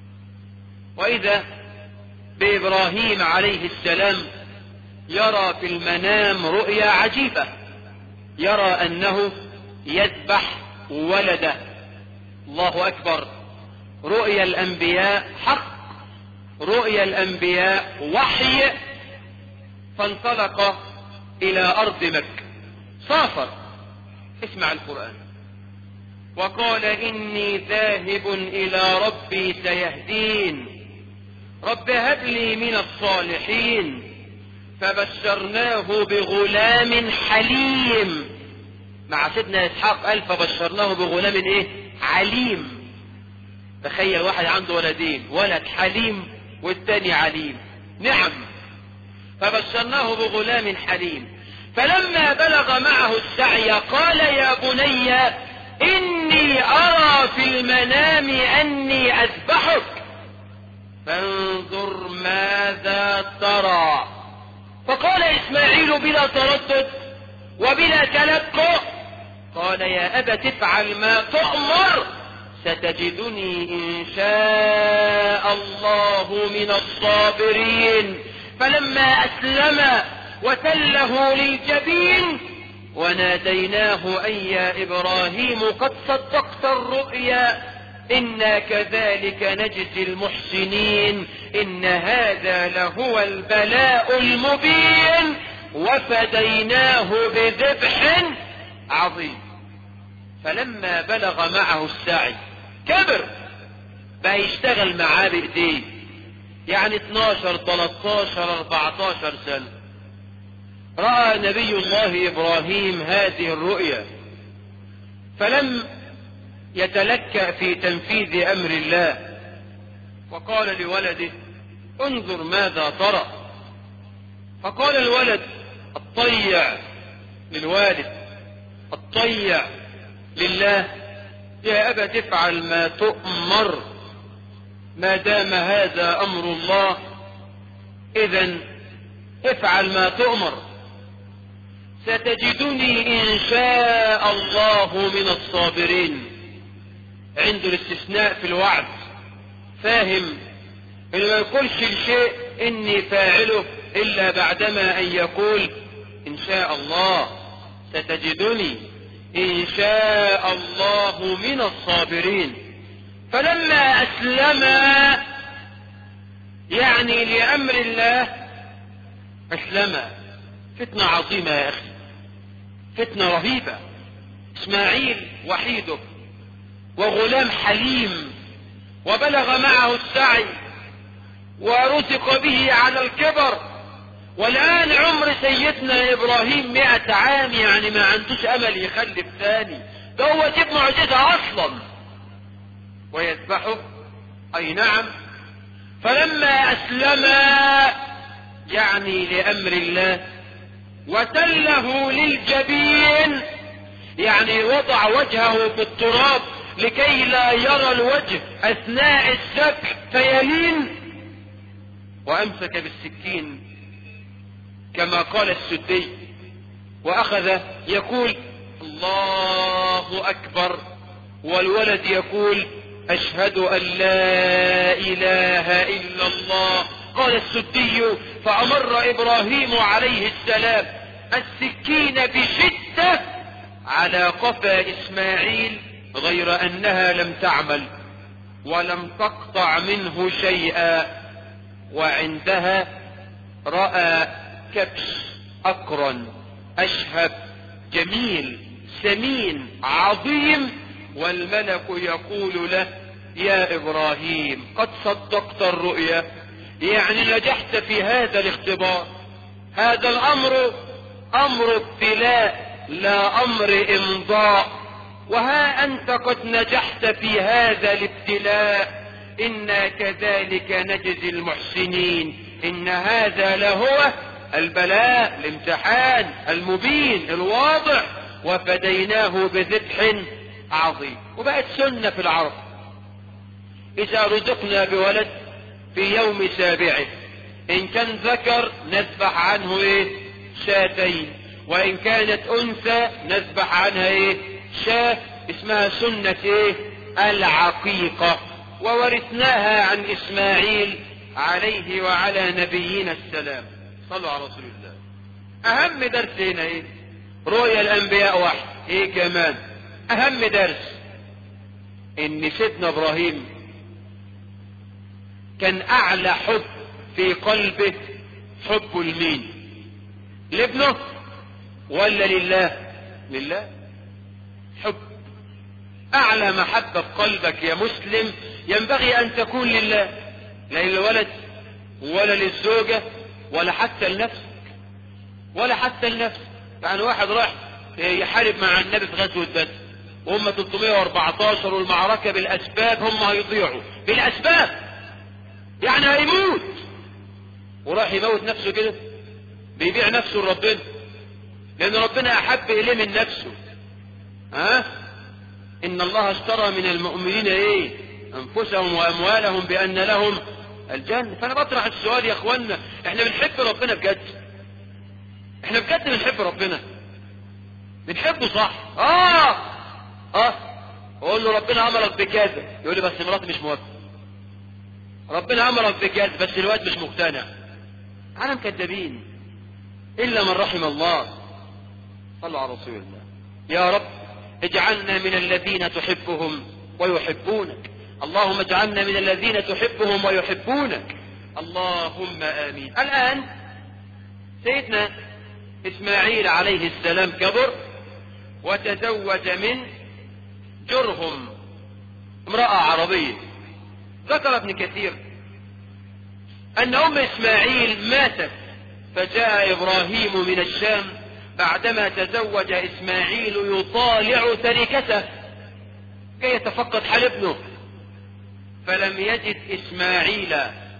واذا بابراهيم عليه السلام يرى في المنام رؤيا عجيبة يرى انه يذبح ولده الله اكبر رؤيا الانبياء حق رؤيا الانبياء وحي فانطلق الى ارض مكة سافر اسمع القرآن وقال اني ذاهب الى ربي سيهدين رب هب لي من الصالحين فبشرناه بغلام حليم مع سيدنا اسحاق قال فبشرناه بغلام ايه عليم تخيل واحد عنده ولدين ولد حليم والتاني عليم نعم فبشرناه بغلام حليم فلما بلغ معه السعي قال يا بني إني أرى في المنام أني أذبحك فانظر ماذا ترى فقال إسماعيل بلا تردد وبلا تلكؤ قال يا أبت افعل ما تؤمر ستجدني إن شاء الله من الصابرين فلما أسلم وتله للجبين وناديناه أن يا إبراهيم قد صدقت الرؤيا إنا كذلك نجزي المحسنين إن هذا لهو البلاء المبين وفديناه بذبح عظيم فلما بلغ معه السعي كبر بقى يشتغل معاه بايديه يعني 12 13 14 سنه راى نبي الله ابراهيم هذه الرؤيا فلم يتلكا في تنفيذ امر الله وقال لولده انظر ماذا ترى فقال الولد الطيع للوالد الطيع لله يا أبا تفعل ما تؤمر ما دام هذا أمر الله إذا افعل ما تؤمر ستجدني إن شاء الله من الصابرين عنده الاستثناء في الوعد فاهم انه ما يقولش الشيء اني فاعله الا بعدما ان يقول ان شاء الله ستجدني إن شاء الله من الصابرين فلما أسلم يعني لأمر الله أسلم فتنة عظيمة يا أخي فتنة رهيبة إسماعيل وحيده وغلام حليم وبلغ معه السعي ورزق به على الكبر والآن عمر سيدنا إبراهيم مئة عام يعني ما عندوش أمل يخلف ثاني ده هو جيب معجزة أصلا ويذبحه أي نعم فلما أسلم يعني لأمر الله وتله للجبين يعني وضع وجهه في التراب لكي لا يرى الوجه أثناء الذبح فيلين وأمسك بالسكين كما قال السدي واخذ يقول الله اكبر والولد يقول اشهد ان لا اله الا الله قال السدي فامر ابراهيم عليه السلام السكين بشده على قفا اسماعيل غير انها لم تعمل ولم تقطع منه شيئا وعندها راى كبش أقرن أشهب جميل سمين عظيم والملك يقول له يا إبراهيم قد صدقت الرؤيا يعني نجحت في هذا الاختبار هذا الأمر أمر ابتلاء لا أمر إمضاء وها أنت قد نجحت في هذا الابتلاء إنا كذلك نجزي المحسنين إن هذا لهو البلاء الامتحان المبين الواضح وفديناه بذبح عظيم وبقت سنة في العرب إذا رزقنا بولد في يوم سابعه إن كان ذكر نذبح عنه إيه شاتين وإن كانت أنثى نذبح عنها إيه شاة اسمها سنة إيه العقيقة وورثناها عن إسماعيل عليه وعلى نبينا السلام صلوا على رسول الله اهم درس هنا ايه رؤيا الانبياء واحد ايه كمان اهم درس ان سيدنا ابراهيم كان اعلى حب في قلبه حب لمين لابنه ولا لله لله حب اعلى محبة في قلبك يا مسلم ينبغي ان تكون لله لا للولد ولا للزوجة ولا حتى لنفسك ولا حتى النفس يعني واحد راح يحارب مع النبي في غزوة بدر وهم 314 والمعركة بالأسباب هم هيضيعوا بالأسباب يعني هيموت وراح يموت نفسه كده بيبيع نفسه لربنا لأن ربنا أحب إليه من نفسه ها إن الله اشترى من المؤمنين إيه أنفسهم وأموالهم بأن لهم الجنة فأنا بطرح السؤال يا أخوانا إحنا بنحب ربنا بجد إحنا بجد بنحب ربنا بنحبه صح آه آه أقول له ربنا أمرك بكذا يقول لي بس مراتي مش موافقة ربنا أمرك بكذا بس الواد مش مقتنع عالم كذابين إلا من رحم الله صلوا على رسول الله يا رب اجعلنا من الذين تحبهم ويحبونك اللهم اجعلنا من الذين تحبهم ويحبونك اللهم آمين الآن سيدنا إسماعيل عليه السلام كبر وتزوج من جرهم امرأة عربية ذكر ابن كثير أن أم إسماعيل ماتت فجاء إبراهيم من الشام بعدما تزوج إسماعيل يطالع تركته كي يتفقد حال ابنه فلم يجد إسماعيل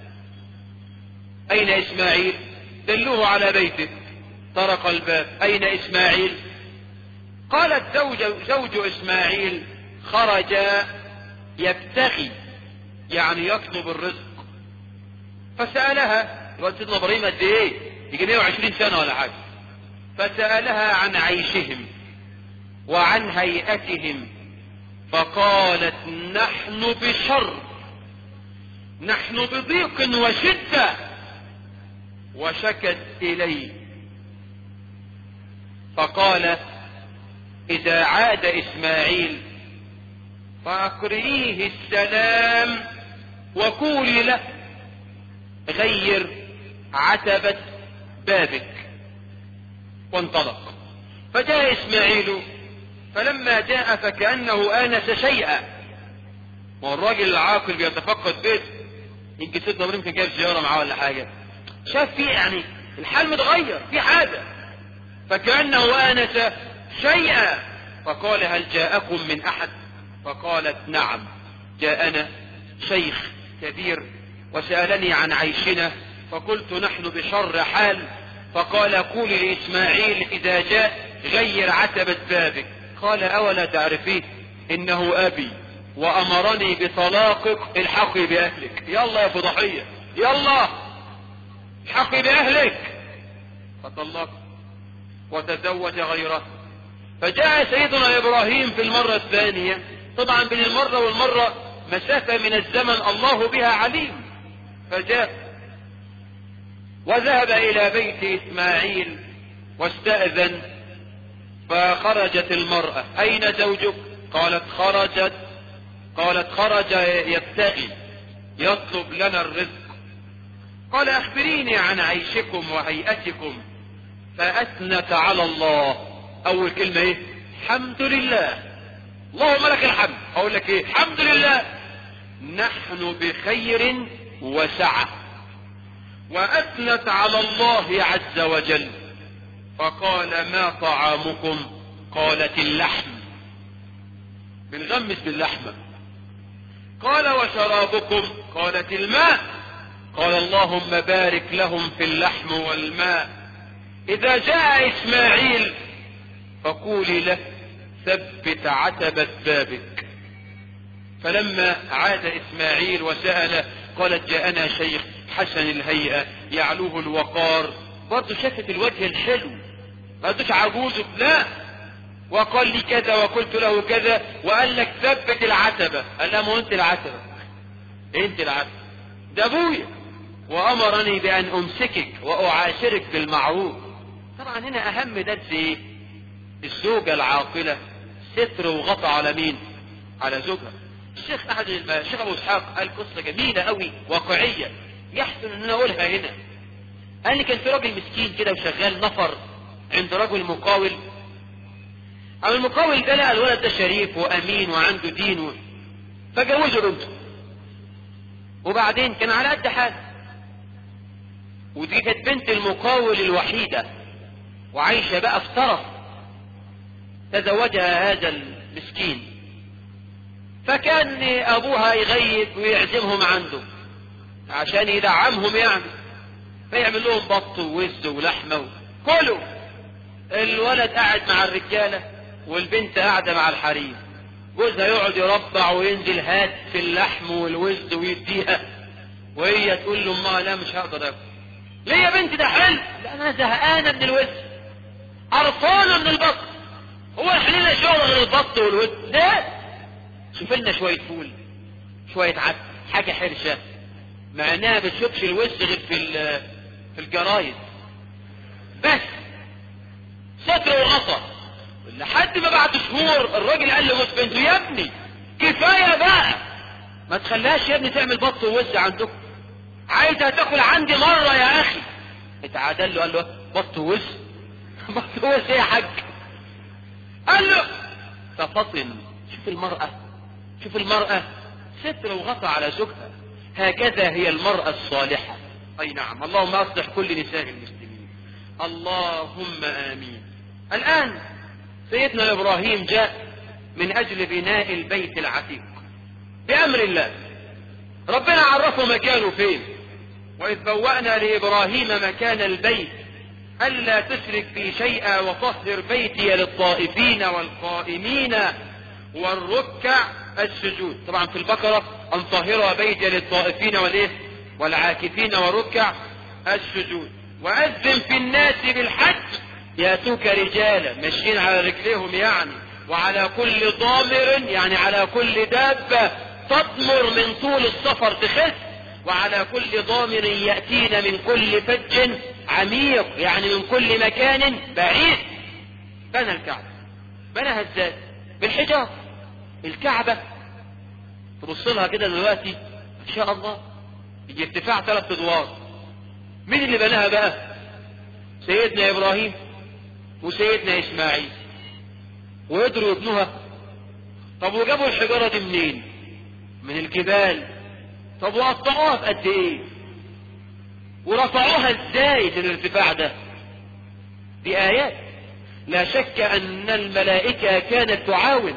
أين إسماعيل دلوه على بيته طرق الباب أين إسماعيل قالت زوج, زوج إسماعيل خرج يبتغي يعني يطلب الرزق فسألها قلت سيدنا ابراهيم قد ايه يجي 120 سنة ولا حاجة فسألها عن عيشهم وعن هيئتهم فقالت نحن بشر نحن بضيق وشدة وشكت إليه فقال إذا عاد إسماعيل فأقرئيه السلام وقولي له غير عتبة بابك وانطلق فجاء إسماعيل فلما جاء فكأنه آنس شيئا ما هو الراجل العاقل بيتفقد بيت يمكن سيدنا ابراهيم كان جايب سيارة معاه ولا حاجة شاف فيه يعني الحال متغير في حاجة فكأنه آنس شيئا فقال هل جاءكم من أحد فقالت نعم جاءنا شيخ كبير وسألني عن عيشنا فقلت نحن بشر حال فقال قول لإسماعيل إذا جاء غير عتبة بابك قال أولا تعرفيه إنه أبي وأمرني بطلاقك الحقي بأهلك يلا يا فضحية يلا الحقي بأهلك فطلق وتزوج غيره فجاء سيدنا إبراهيم في المرة الثانية طبعا بين المرة والمرة مسافة من الزمن الله بها عليم فجاء وذهب إلى بيت إسماعيل واستأذن فخرجت المرأة أين زوجك قالت خرجت قالت خرج يبتغي يطلب لنا الرزق قال أخبريني عن عيشكم وهيئتكم فأثنت على الله أول كلمة إيه الحمد لله اللهم لك الحمد أقول لك إيه الحمد لله نحن بخير وسعة وأثنت على الله عز وجل فقال ما طعامكم قالت اللحم بنغمس باللحمة قال وشرابكم قالت الماء قال اللهم بارك لهم في اللحم والماء إذا جاء إسماعيل فقولي له ثبت عتبة بابك فلما عاد إسماعيل وسأل قالت جاءنا شيخ حسن الهيئة يعلوه الوقار برضه شافت الوجه الحلو ما قالتوش عجوز لا وقال لي كذا وقلت له كذا وقال لك ثبت العتبة قال لا ما انت العتبة انت العتبة ده ابويا وامرني بان امسكك واعاشرك بالمعروف طبعا هنا اهم درس ايه الزوجة العاقلة ستر وغطى على مين على زوجها الشيخ احد الشيخ ابو اسحاق قال قصة جميلة قوي واقعية يحسن ان انا اقولها هنا قال لي كان في راجل مسكين كده وشغال نفر عند رجل مقاول أما المقاول ده لقى الولد ده شريف وأمين وعنده دين و... فجوزه بنته وبعدين كان على قد حاله ودي كانت بنت المقاول الوحيدة وعايشة بقى في طرف تزوجها هذا المسكين فكان ابوها يغيب ويعزمهم عنده عشان يدعمهم يعني فيعمل لهم بط ووز ولحمه كلوا الولد قاعد مع الرجاله والبنت قاعده مع الحريم جوزها يقعد يربع وينزل هات في اللحم والوز ويديها وهي تقول له ما لا مش هقدر اكل ليه يا بنتي ده حلو لا انا زهقانه من الوز قرفانه من البط هو احنا لنا شغل غير البط والوز ده شوف لنا شويه فول شويه عدس حاجه حرشه مع انها بتشوفش الوز غير في في الجرايد بس ستر وغطا لحد ما بعد شهور الراجل قال لجوز بنته يا ابني كفايه بقى ما تخليهاش يا ابني تعمل بط ووز عندكم عايزها تاكل عندي مره يا اخي اتعادل له قال له بط ووز بط ووز ايه يا حاج قال له ففطن شوف المرأة شوف المرأة ستر وغطى على زوجها هكذا هي المرأة الصالحة أي نعم اللهم أصلح كل نساء المسلمين اللهم آمين الآن سيدنا إبراهيم جاء من أجل بناء البيت العتيق بأمر الله ربنا عرفه مكانه فين وإذ بوأنا لإبراهيم مكان البيت ألا تشرك بي شيئا وطهر بيتي للطائفين والقائمين والركع السجود طبعا في البقرة أن طهر بيتي للطائفين والإيه والعاكفين والركع السجود وأذن في الناس بالحج يأتوك رجالا ماشيين على رجليهم يعني وعلى كل ضامر يعني على كل دابة تضمر من طول السفر تخس وعلى كل ضامر يأتين من كل فج عميق يعني من كل مكان بعيد بنى الكعبة بناها ازاي بالحجار الكعبة تبص لها كده دلوقتي ان شاء الله يجي ارتفاع ثلاث ادوار مين اللي بناها بقى سيدنا ابراهيم وسيدنا اسماعيل وقدروا يبنوها طب وجابوا الحجارة دي منين من الجبال طب وقطعوها في قد ايه ورفعوها ازاي في الارتفاع ده دي ايات لا شك ان الملائكة كانت تعاون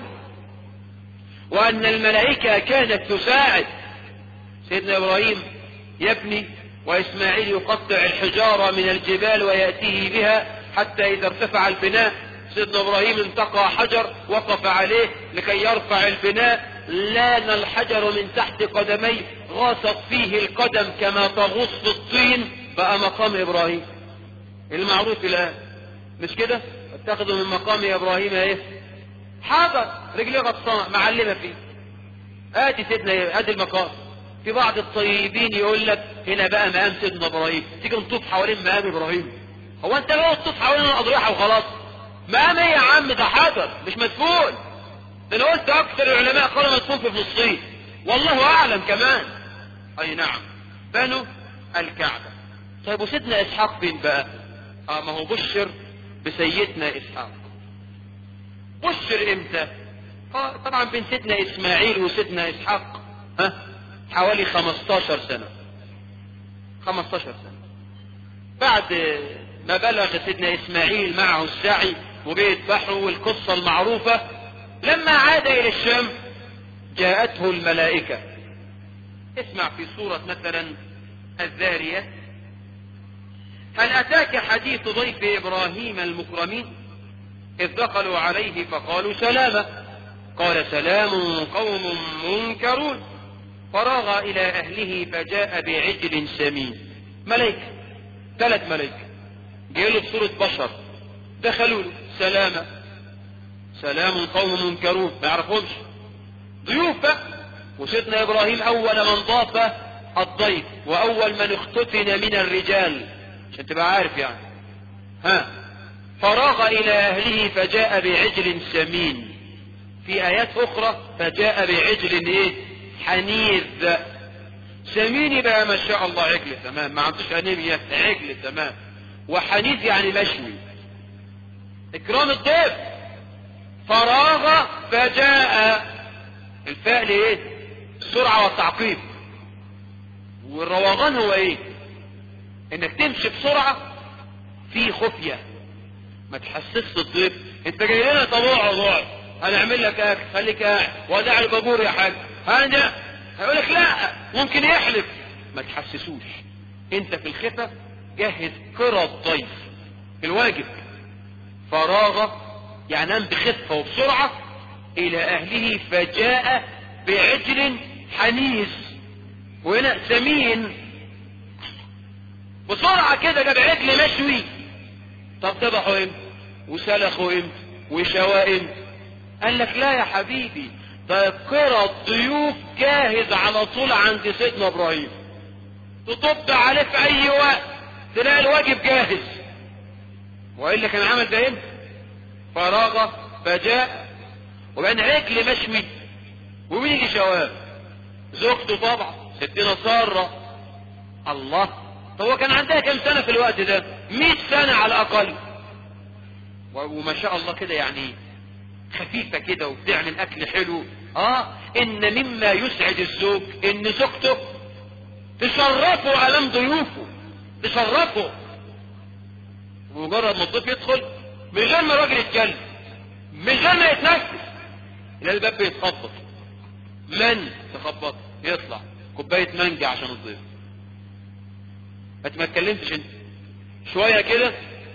وان الملائكة كانت تساعد سيدنا ابراهيم يبني واسماعيل يقطع الحجارة من الجبال ويأتيه بها حتى اذا ارتفع البناء سيدنا ابراهيم انتقى حجر وقف عليه لكي يرفع البناء لان الحجر من تحت قدميه غاصت فيه القدم كما تغوص في الطين بقى مقام ابراهيم المعروف الان مش كده اتخذوا من مقام ابراهيم ايه حجر رجليه غطسانه معلمه فيه ادي سيدنا ادي المقام في بعض الطيبين يقول لك هنا بقى مقام سيدنا ابراهيم تيجي نطوف حوالين مقام ابراهيم هو انت بقى تطوف حوالين الاضرحه وخلاص مقام ايه يا عم ده حجر مش مدفون ده انا قلت اكثر العلماء قالوا مدفون في فلسطين والله اعلم كمان اي نعم بنوا الكعبة طيب وسيدنا اسحاق فين بقى اه ما هو بشر بسيدنا اسحاق بشر امتى آه طبعا بين سيدنا اسماعيل وسيدنا اسحاق ها حوالي 15 سنة 15 سنة بعد ما بلغ سيدنا اسماعيل معه السعي وبيذبحه والقصة المعروفة لما عاد الى الشام جاءته الملائكة اسمع في سورة مثلا الذارية هل اتاك حديث ضيف ابراهيم المكرمين اذ دخلوا عليه فقالوا سلاما قال سلام قوم منكرون فراغ الى اهله فجاء بعجل سمين ملائكة ثلاث ملائكة جاء بصورة بشر دخلوا له سلاما سلام قوم منكرون ما يعرفهمش ضيوف بقى وسيدنا ابراهيم اول من ضاف الضيف واول من اختتن من الرجال عشان تبقى عارف يعني ها فراغ الى اهله فجاء بعجل سمين في ايات اخرى فجاء بعجل ايه حنيذ سمين بقى ما شاء الله عجل تمام ما عندوش انيميا عجل تمام وحنيذ يعني مشوي اكرام الضيف فراغ فجاء الفعل ايه السرعة والتعقيب والروغان هو ايه انك تمشي بسرعة في خفية ما تحسسش الضيف انت جاي لنا طب اقعد اقعد هنعمل لك اكل خليك قاعد ودع البابور يا حاج هذا هيقول لك لا ممكن يحلف ما تحسسوش انت في الخفة جهز كرة الضيف الواجب فراغ يعني نام بخفة وبسرعة الى اهله فجاء بعجل حنيس وهنا سمين بسرعة كده جاب عجل مشوي طب ذبحوا امتى وسلخوا امتى وشواه امتى قال لك لا يا حبيبي ده كرة الضيوف جاهز على طول عند سيدنا ابراهيم تطب عليه في اي وقت تلاقي الواجب جاهز والا كان عمل ده امتى فراغ فجاء وبعدين عجل مشوي ومين يجي شواه زوجته طبعا ستنا سارة الله طب هو كان عندها كم سنة في الوقت ده مئة سنة على الأقل وما شاء الله كده يعني خفيفة كده وبتعمل أكل حلو آه إن مما يسعد الزوج إن زوجته تشرفه أمام ضيوفه تشرفه مجرد ما الضيف يدخل من غير ما الراجل يتكلم من غير ما يتنفس لا الباب بيتخبط من تخبط يطلع كوباية مانجا عشان الضيف انت ما اتكلمتش انت شوية كده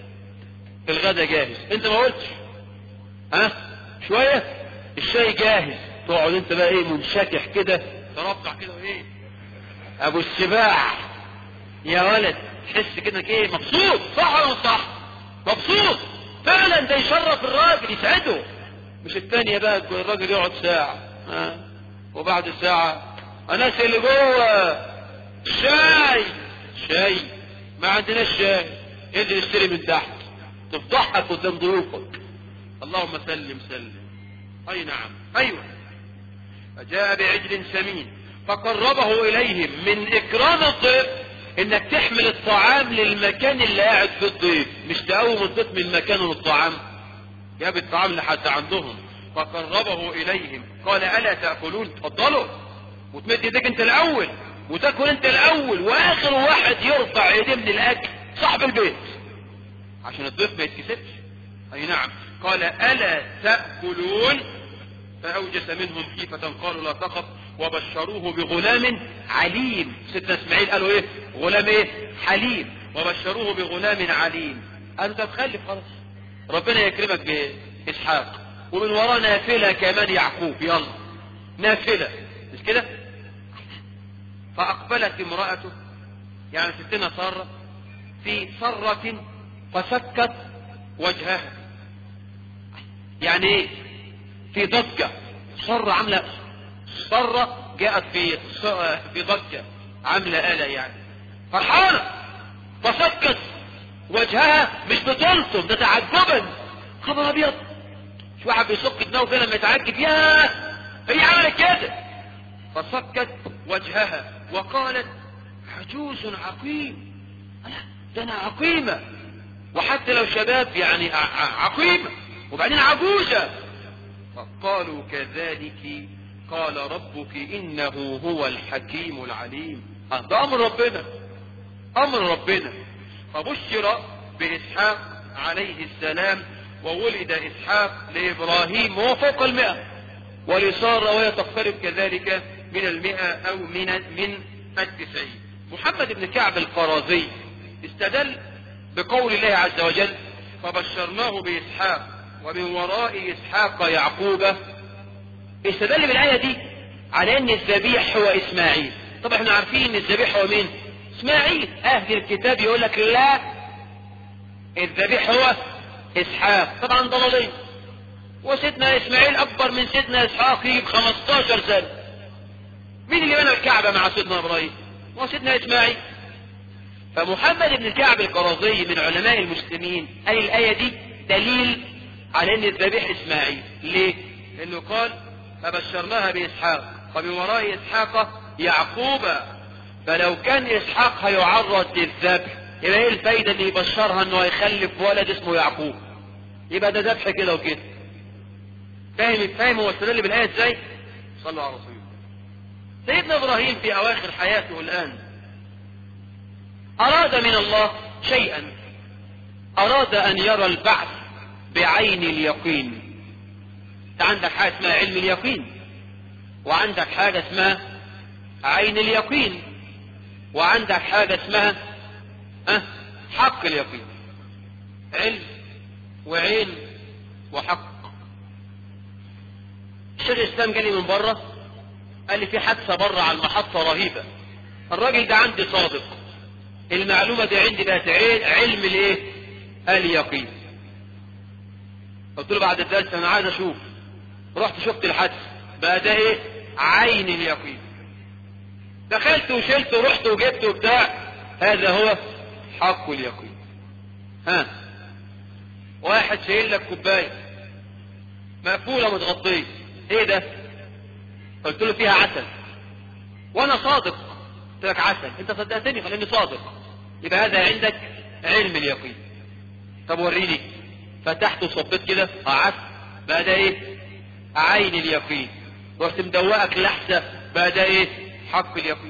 الغدا جاهز انت ما قلتش ها شوية الشاي جاهز تقعد انت بقى ايه منشكح كده تربع كده وايه ابو السباع يا ولد تحس كده انك ايه مبسوط صح ولا مش صح مبسوط فعلا ده يشرف الراجل يسعده مش الثانية بقى الراجل يقعد ساعة ها وبعد ساعة الناس اللي جوه شاي شاي ما عندناش شاي انزل اشتري من تحت تفضحك قدام ضيوفك اللهم سلم سلم اي نعم ايوه فجاء بعجل سمين فقربه اليهم من اكرام الضيف انك تحمل الطعام للمكان اللي قاعد فيه الضيف مش تقوم الضيف من مكانه للطعام جاب الطعام لحد عندهم فقربه اليهم قال الا تاكلون تفضلوا وتمد ايديك انت الاول وتاكل انت الاول واخر واحد يرفع ايديه من الاكل صاحب البيت عشان الضيف ما يتكسبش اي نعم قال الا تاكلون فاوجس منهم خيفه قالوا لا تخف وبشروه بغلام عليم سيدنا اسماعيل قالوا ايه غلام ايه حليم وبشروه بغلام عليم قالوا طب خلي خلاص ربنا يكرمك باسحاق ومن وراه نافله كمان يعقوب يلا نافله مش كده فأقبلت امرأته يعني ستنا سارة في صرة فسكت وجهها يعني ايه في ضجة صرة عاملة صرة جاءت في في ضجة عاملة آلة يعني فرحانة فسكت وجهها مش بتلطم ده تعجبا خبر ابيض شو واحد بيسك دماغه كده لما يتعجب ياه هي عملت كده فسكت وجهها وقالت عجوز عقيم ده انا عقيمة وحتى لو شباب يعني عقيمة وبعدين عجوزة فقالوا كذلك قال ربك انه هو الحكيم العليم ده امر ربنا امر ربنا فبشر باسحاق عليه السلام وولد اسحاق لابراهيم وهو فوق المئة ولسارة وهي تقترب كذلك من المئة او من من التسعين محمد بن كعب القرازي استدل بقول الله عز وجل فبشرناه باسحاق ومن وراء اسحاق يعقوب استدل بالايه دي على ان الذبيح هو اسماعيل طبعا احنا عارفين ان الذبيح هو مين اسماعيل اهل الكتاب يقول لك لا الذبيح هو اسحاق طبعا ضلالين وسيدنا اسماعيل اكبر من سيدنا اسحاق ب 15 سنه مين اللي بنى الكعبه مع سيدنا ابراهيم هو سيدنا اسماعيل فمحمد بن كعب القرظي من علماء المسلمين قال الايه دي دليل على ان الذبيح اسماعيل ليه لانه قال فبشرناها باسحاق ومن وراء اسحاق يعقوب فلو كان اسحاق هيعرض للذبح يبقى ايه الفايده اللي يبشرها انه هيخلف ولد اسمه يعقوب يبقى ده ذبح كده وكده فاهم فاهم هو استدل بالايه ازاي صلوا على رسول الله سيدنا ابراهيم في اواخر حياته الان اراد من الله شيئا اراد ان يرى البعث بعين اليقين انت عندك حاجة اسمها علم اليقين وعندك حاجة اسمها عين اليقين وعندك حاجة اسمها أه حق اليقين علم وعين وحق الشيخ الاسلام جالي من بره قال لي في حادثه بره على المحطه رهيبه الراجل ده عندي صادق المعلومه دي عندي بقت علم الايه اليقين قلت له بعد الدرس انا عايز اشوف رحت شفت الحادث بقى ده ايه عين اليقين دخلت وشلت ورحت وجبت وبتاع هذا هو حق اليقين ها واحد شايل لك كوبايه مقفوله متغطيه ايه ده قلت له فيها عسل وانا صادق قلت لك عسل انت صدقتني خليني صادق يبقى هذا عندك علم اليقين طب وريني فتحت وصبيت كده اه عسل بقى ده ايه عين اليقين رحت مدوقك لحسه بقى ده ايه حق اليقين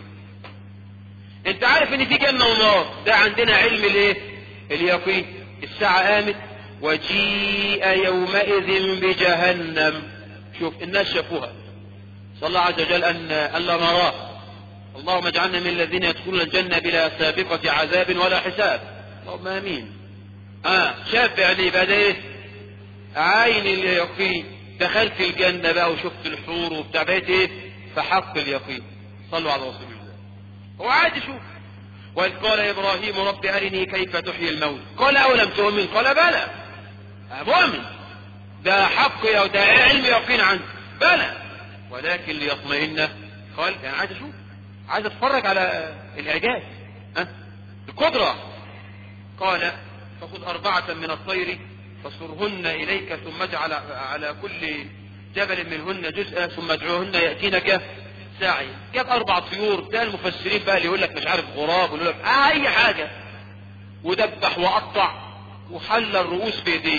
انت عارف ان في جنه ونار ده عندنا علم الايه اليقين الساعه قامت وجيء يومئذ بجهنم شوف الناس شافوها صلى الله عز وجل أن ألا نراه اللهم اجعلنا من الذين يدخلون الجنة بلا سابقة عذاب ولا حساب اللهم آمين آه شاف يعني بقى ايه عين اليقين دخلت الجنة بقى وشفت الحور وبتاع بقيت ايه فحق اليقين صلوا على رسول الله هو عادي شوف وإذ قال إبراهيم رب أرني كيف تحيي الموت قال أولم تؤمن قال بلى مؤمن ده حق أو ده علم يقين عنه بلى ولكن ليطمئن قال يعني عايز اشوف عايز اتفرج على الاعجاز ها القدرة قال فخذ أربعة من الطير فصرهن إليك ثم اجعل على كل جبل منهن جزءا ثم ادعوهن يأتينك ساعي جاب أربع طيور ده المفسرين بقى اللي يقول لك مش عارف غراب ويقول لك آه أي حاجة ودبح وقطع وحل الرؤوس بإيديه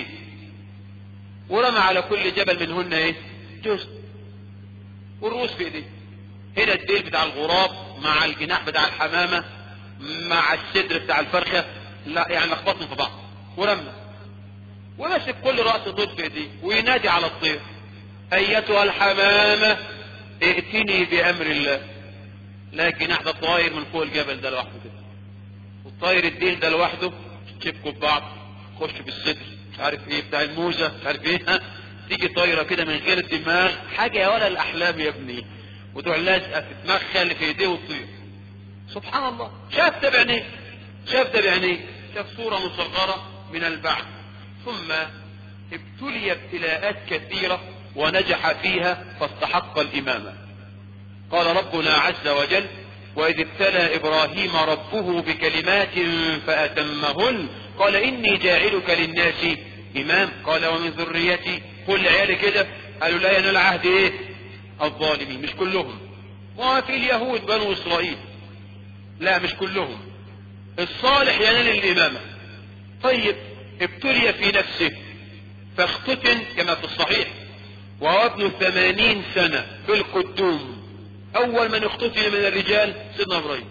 ورمى على كل جبل منهن ايه جزء والرؤوس بإيديه هنا الديل بتاع الغراب مع الجناح بتاع الحمامة مع الصدر بتاع الفرخة لا يعني لخبطهم في بعض ورمى ومسك كل رأس طير بإيديه وينادي على الطير أيتها الحمامة ائتني بأمر الله لا الجناح ده طاير من فوق الجبل ده لوحده كده والطاير الديل ده لوحده تشبكوا في بعض خش في الصدر مش عارف ايه بتاع الموزة مش عارف ايه ها تيجي طايرة كده من غير الدماغ حاجة يا ولا الأحلام يا ابني وتروح لازقة في دماغها اللي في ايديه وتطير سبحان الله شاف ده بعينيه شاف ده بعينيه شاف صورة مصغرة من البعث ثم ابتلي ابتلاءات كثيرة ونجح فيها فاستحق الإمامة قال ربنا عز وجل وإذ ابتلى إبراهيم ربه بكلمات فأتمهن قال إني جاعلك للناس إمام قال ومن ذريتي كل عيالي كده قالوا لا ينال عهد إيه الظالمين مش كلهم وفي اليهود بنو إسرائيل لا مش كلهم الصالح ينال الإمامة طيب ابتلي في نفسه فاختتن كما في الصحيح وهو ابن ثمانين سنة في القدوم أول من اختتن من الرجال سيدنا إبراهيم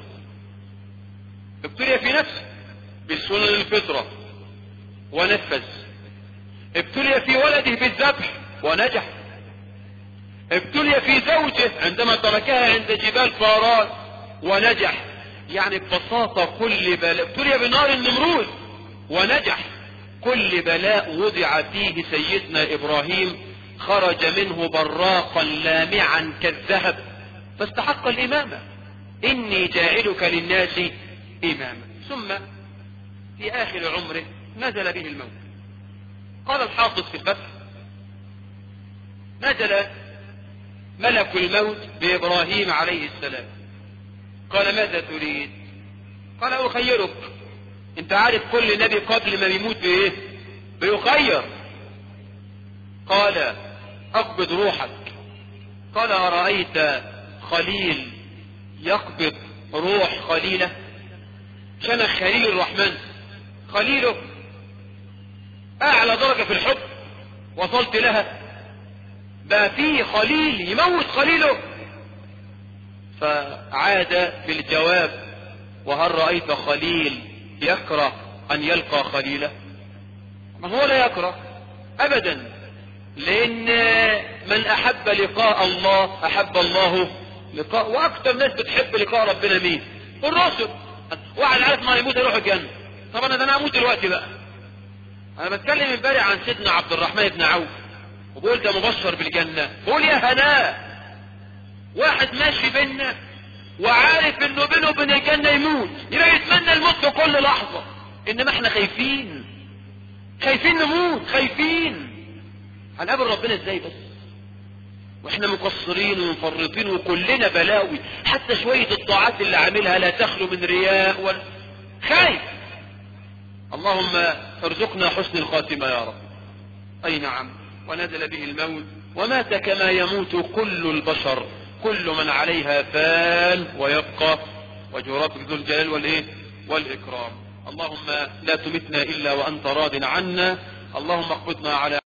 ابتلي في نفسه بالسنن الفطرة ونفذ ابتلي في ولده بالذبح ونجح ابتلي في زوجه عندما تركها عند جبال فاران ونجح يعني ببساطة كل بلاء ابتلي بنار النمرود ونجح كل بلاء وضع فيه سيدنا إبراهيم خرج منه براقا لامعا كالذهب فاستحق الإمامة إني جاعلك للناس إماما ثم في آخر عمره نزل به الموت قال الحافظ في الفتح نزل ملك الموت بإبراهيم عليه السلام قال ماذا تريد قال أخيرك انت عارف كل نبي قبل ما بيموت بايه بيخير قال اقبض روحك قال أرأيت خليل يقبض روح خليله شنخ خليل الرحمن خليله اعلى درجة في الحب وصلت لها بقى فيه خليل يموت خليله فعاد بالجواب وهل رأيت خليل يكره أن يلقى خليله ما هو لا يكره ابدا لان من احب لقاء الله احب الله لقاء واكثر ناس بتحب لقاء ربنا مين الرسل واحد عارف ما يموت يروح الجنه طب انا ده انا اموت دلوقتي بقى انا بتكلم امبارح عن سيدنا عبد الرحمن بن عوف وبقول ده مبشر بالجنه بقول يا هناه واحد ماشي بينا وعارف انه بينه وبين الجنه يموت يبقى يتمنى الموت في كل لحظه انما احنا خايفين خايفين نموت خايفين هنقابل ربنا ازاي بس واحنا مقصرين ومفرطين وكلنا بلاوي حتى شوية الطاعات اللي عاملها لا تخلو من رياء ولا خايف اللهم ارزقنا حسن الخاتمة يا رب اي نعم ونزل به الموت ومات كما يموت كل البشر كل من عليها فان ويبقى وجه ربك ذو الجلال والايه والاكرام اللهم لا تمتنا الا وانت راض عنا اللهم اقبضنا على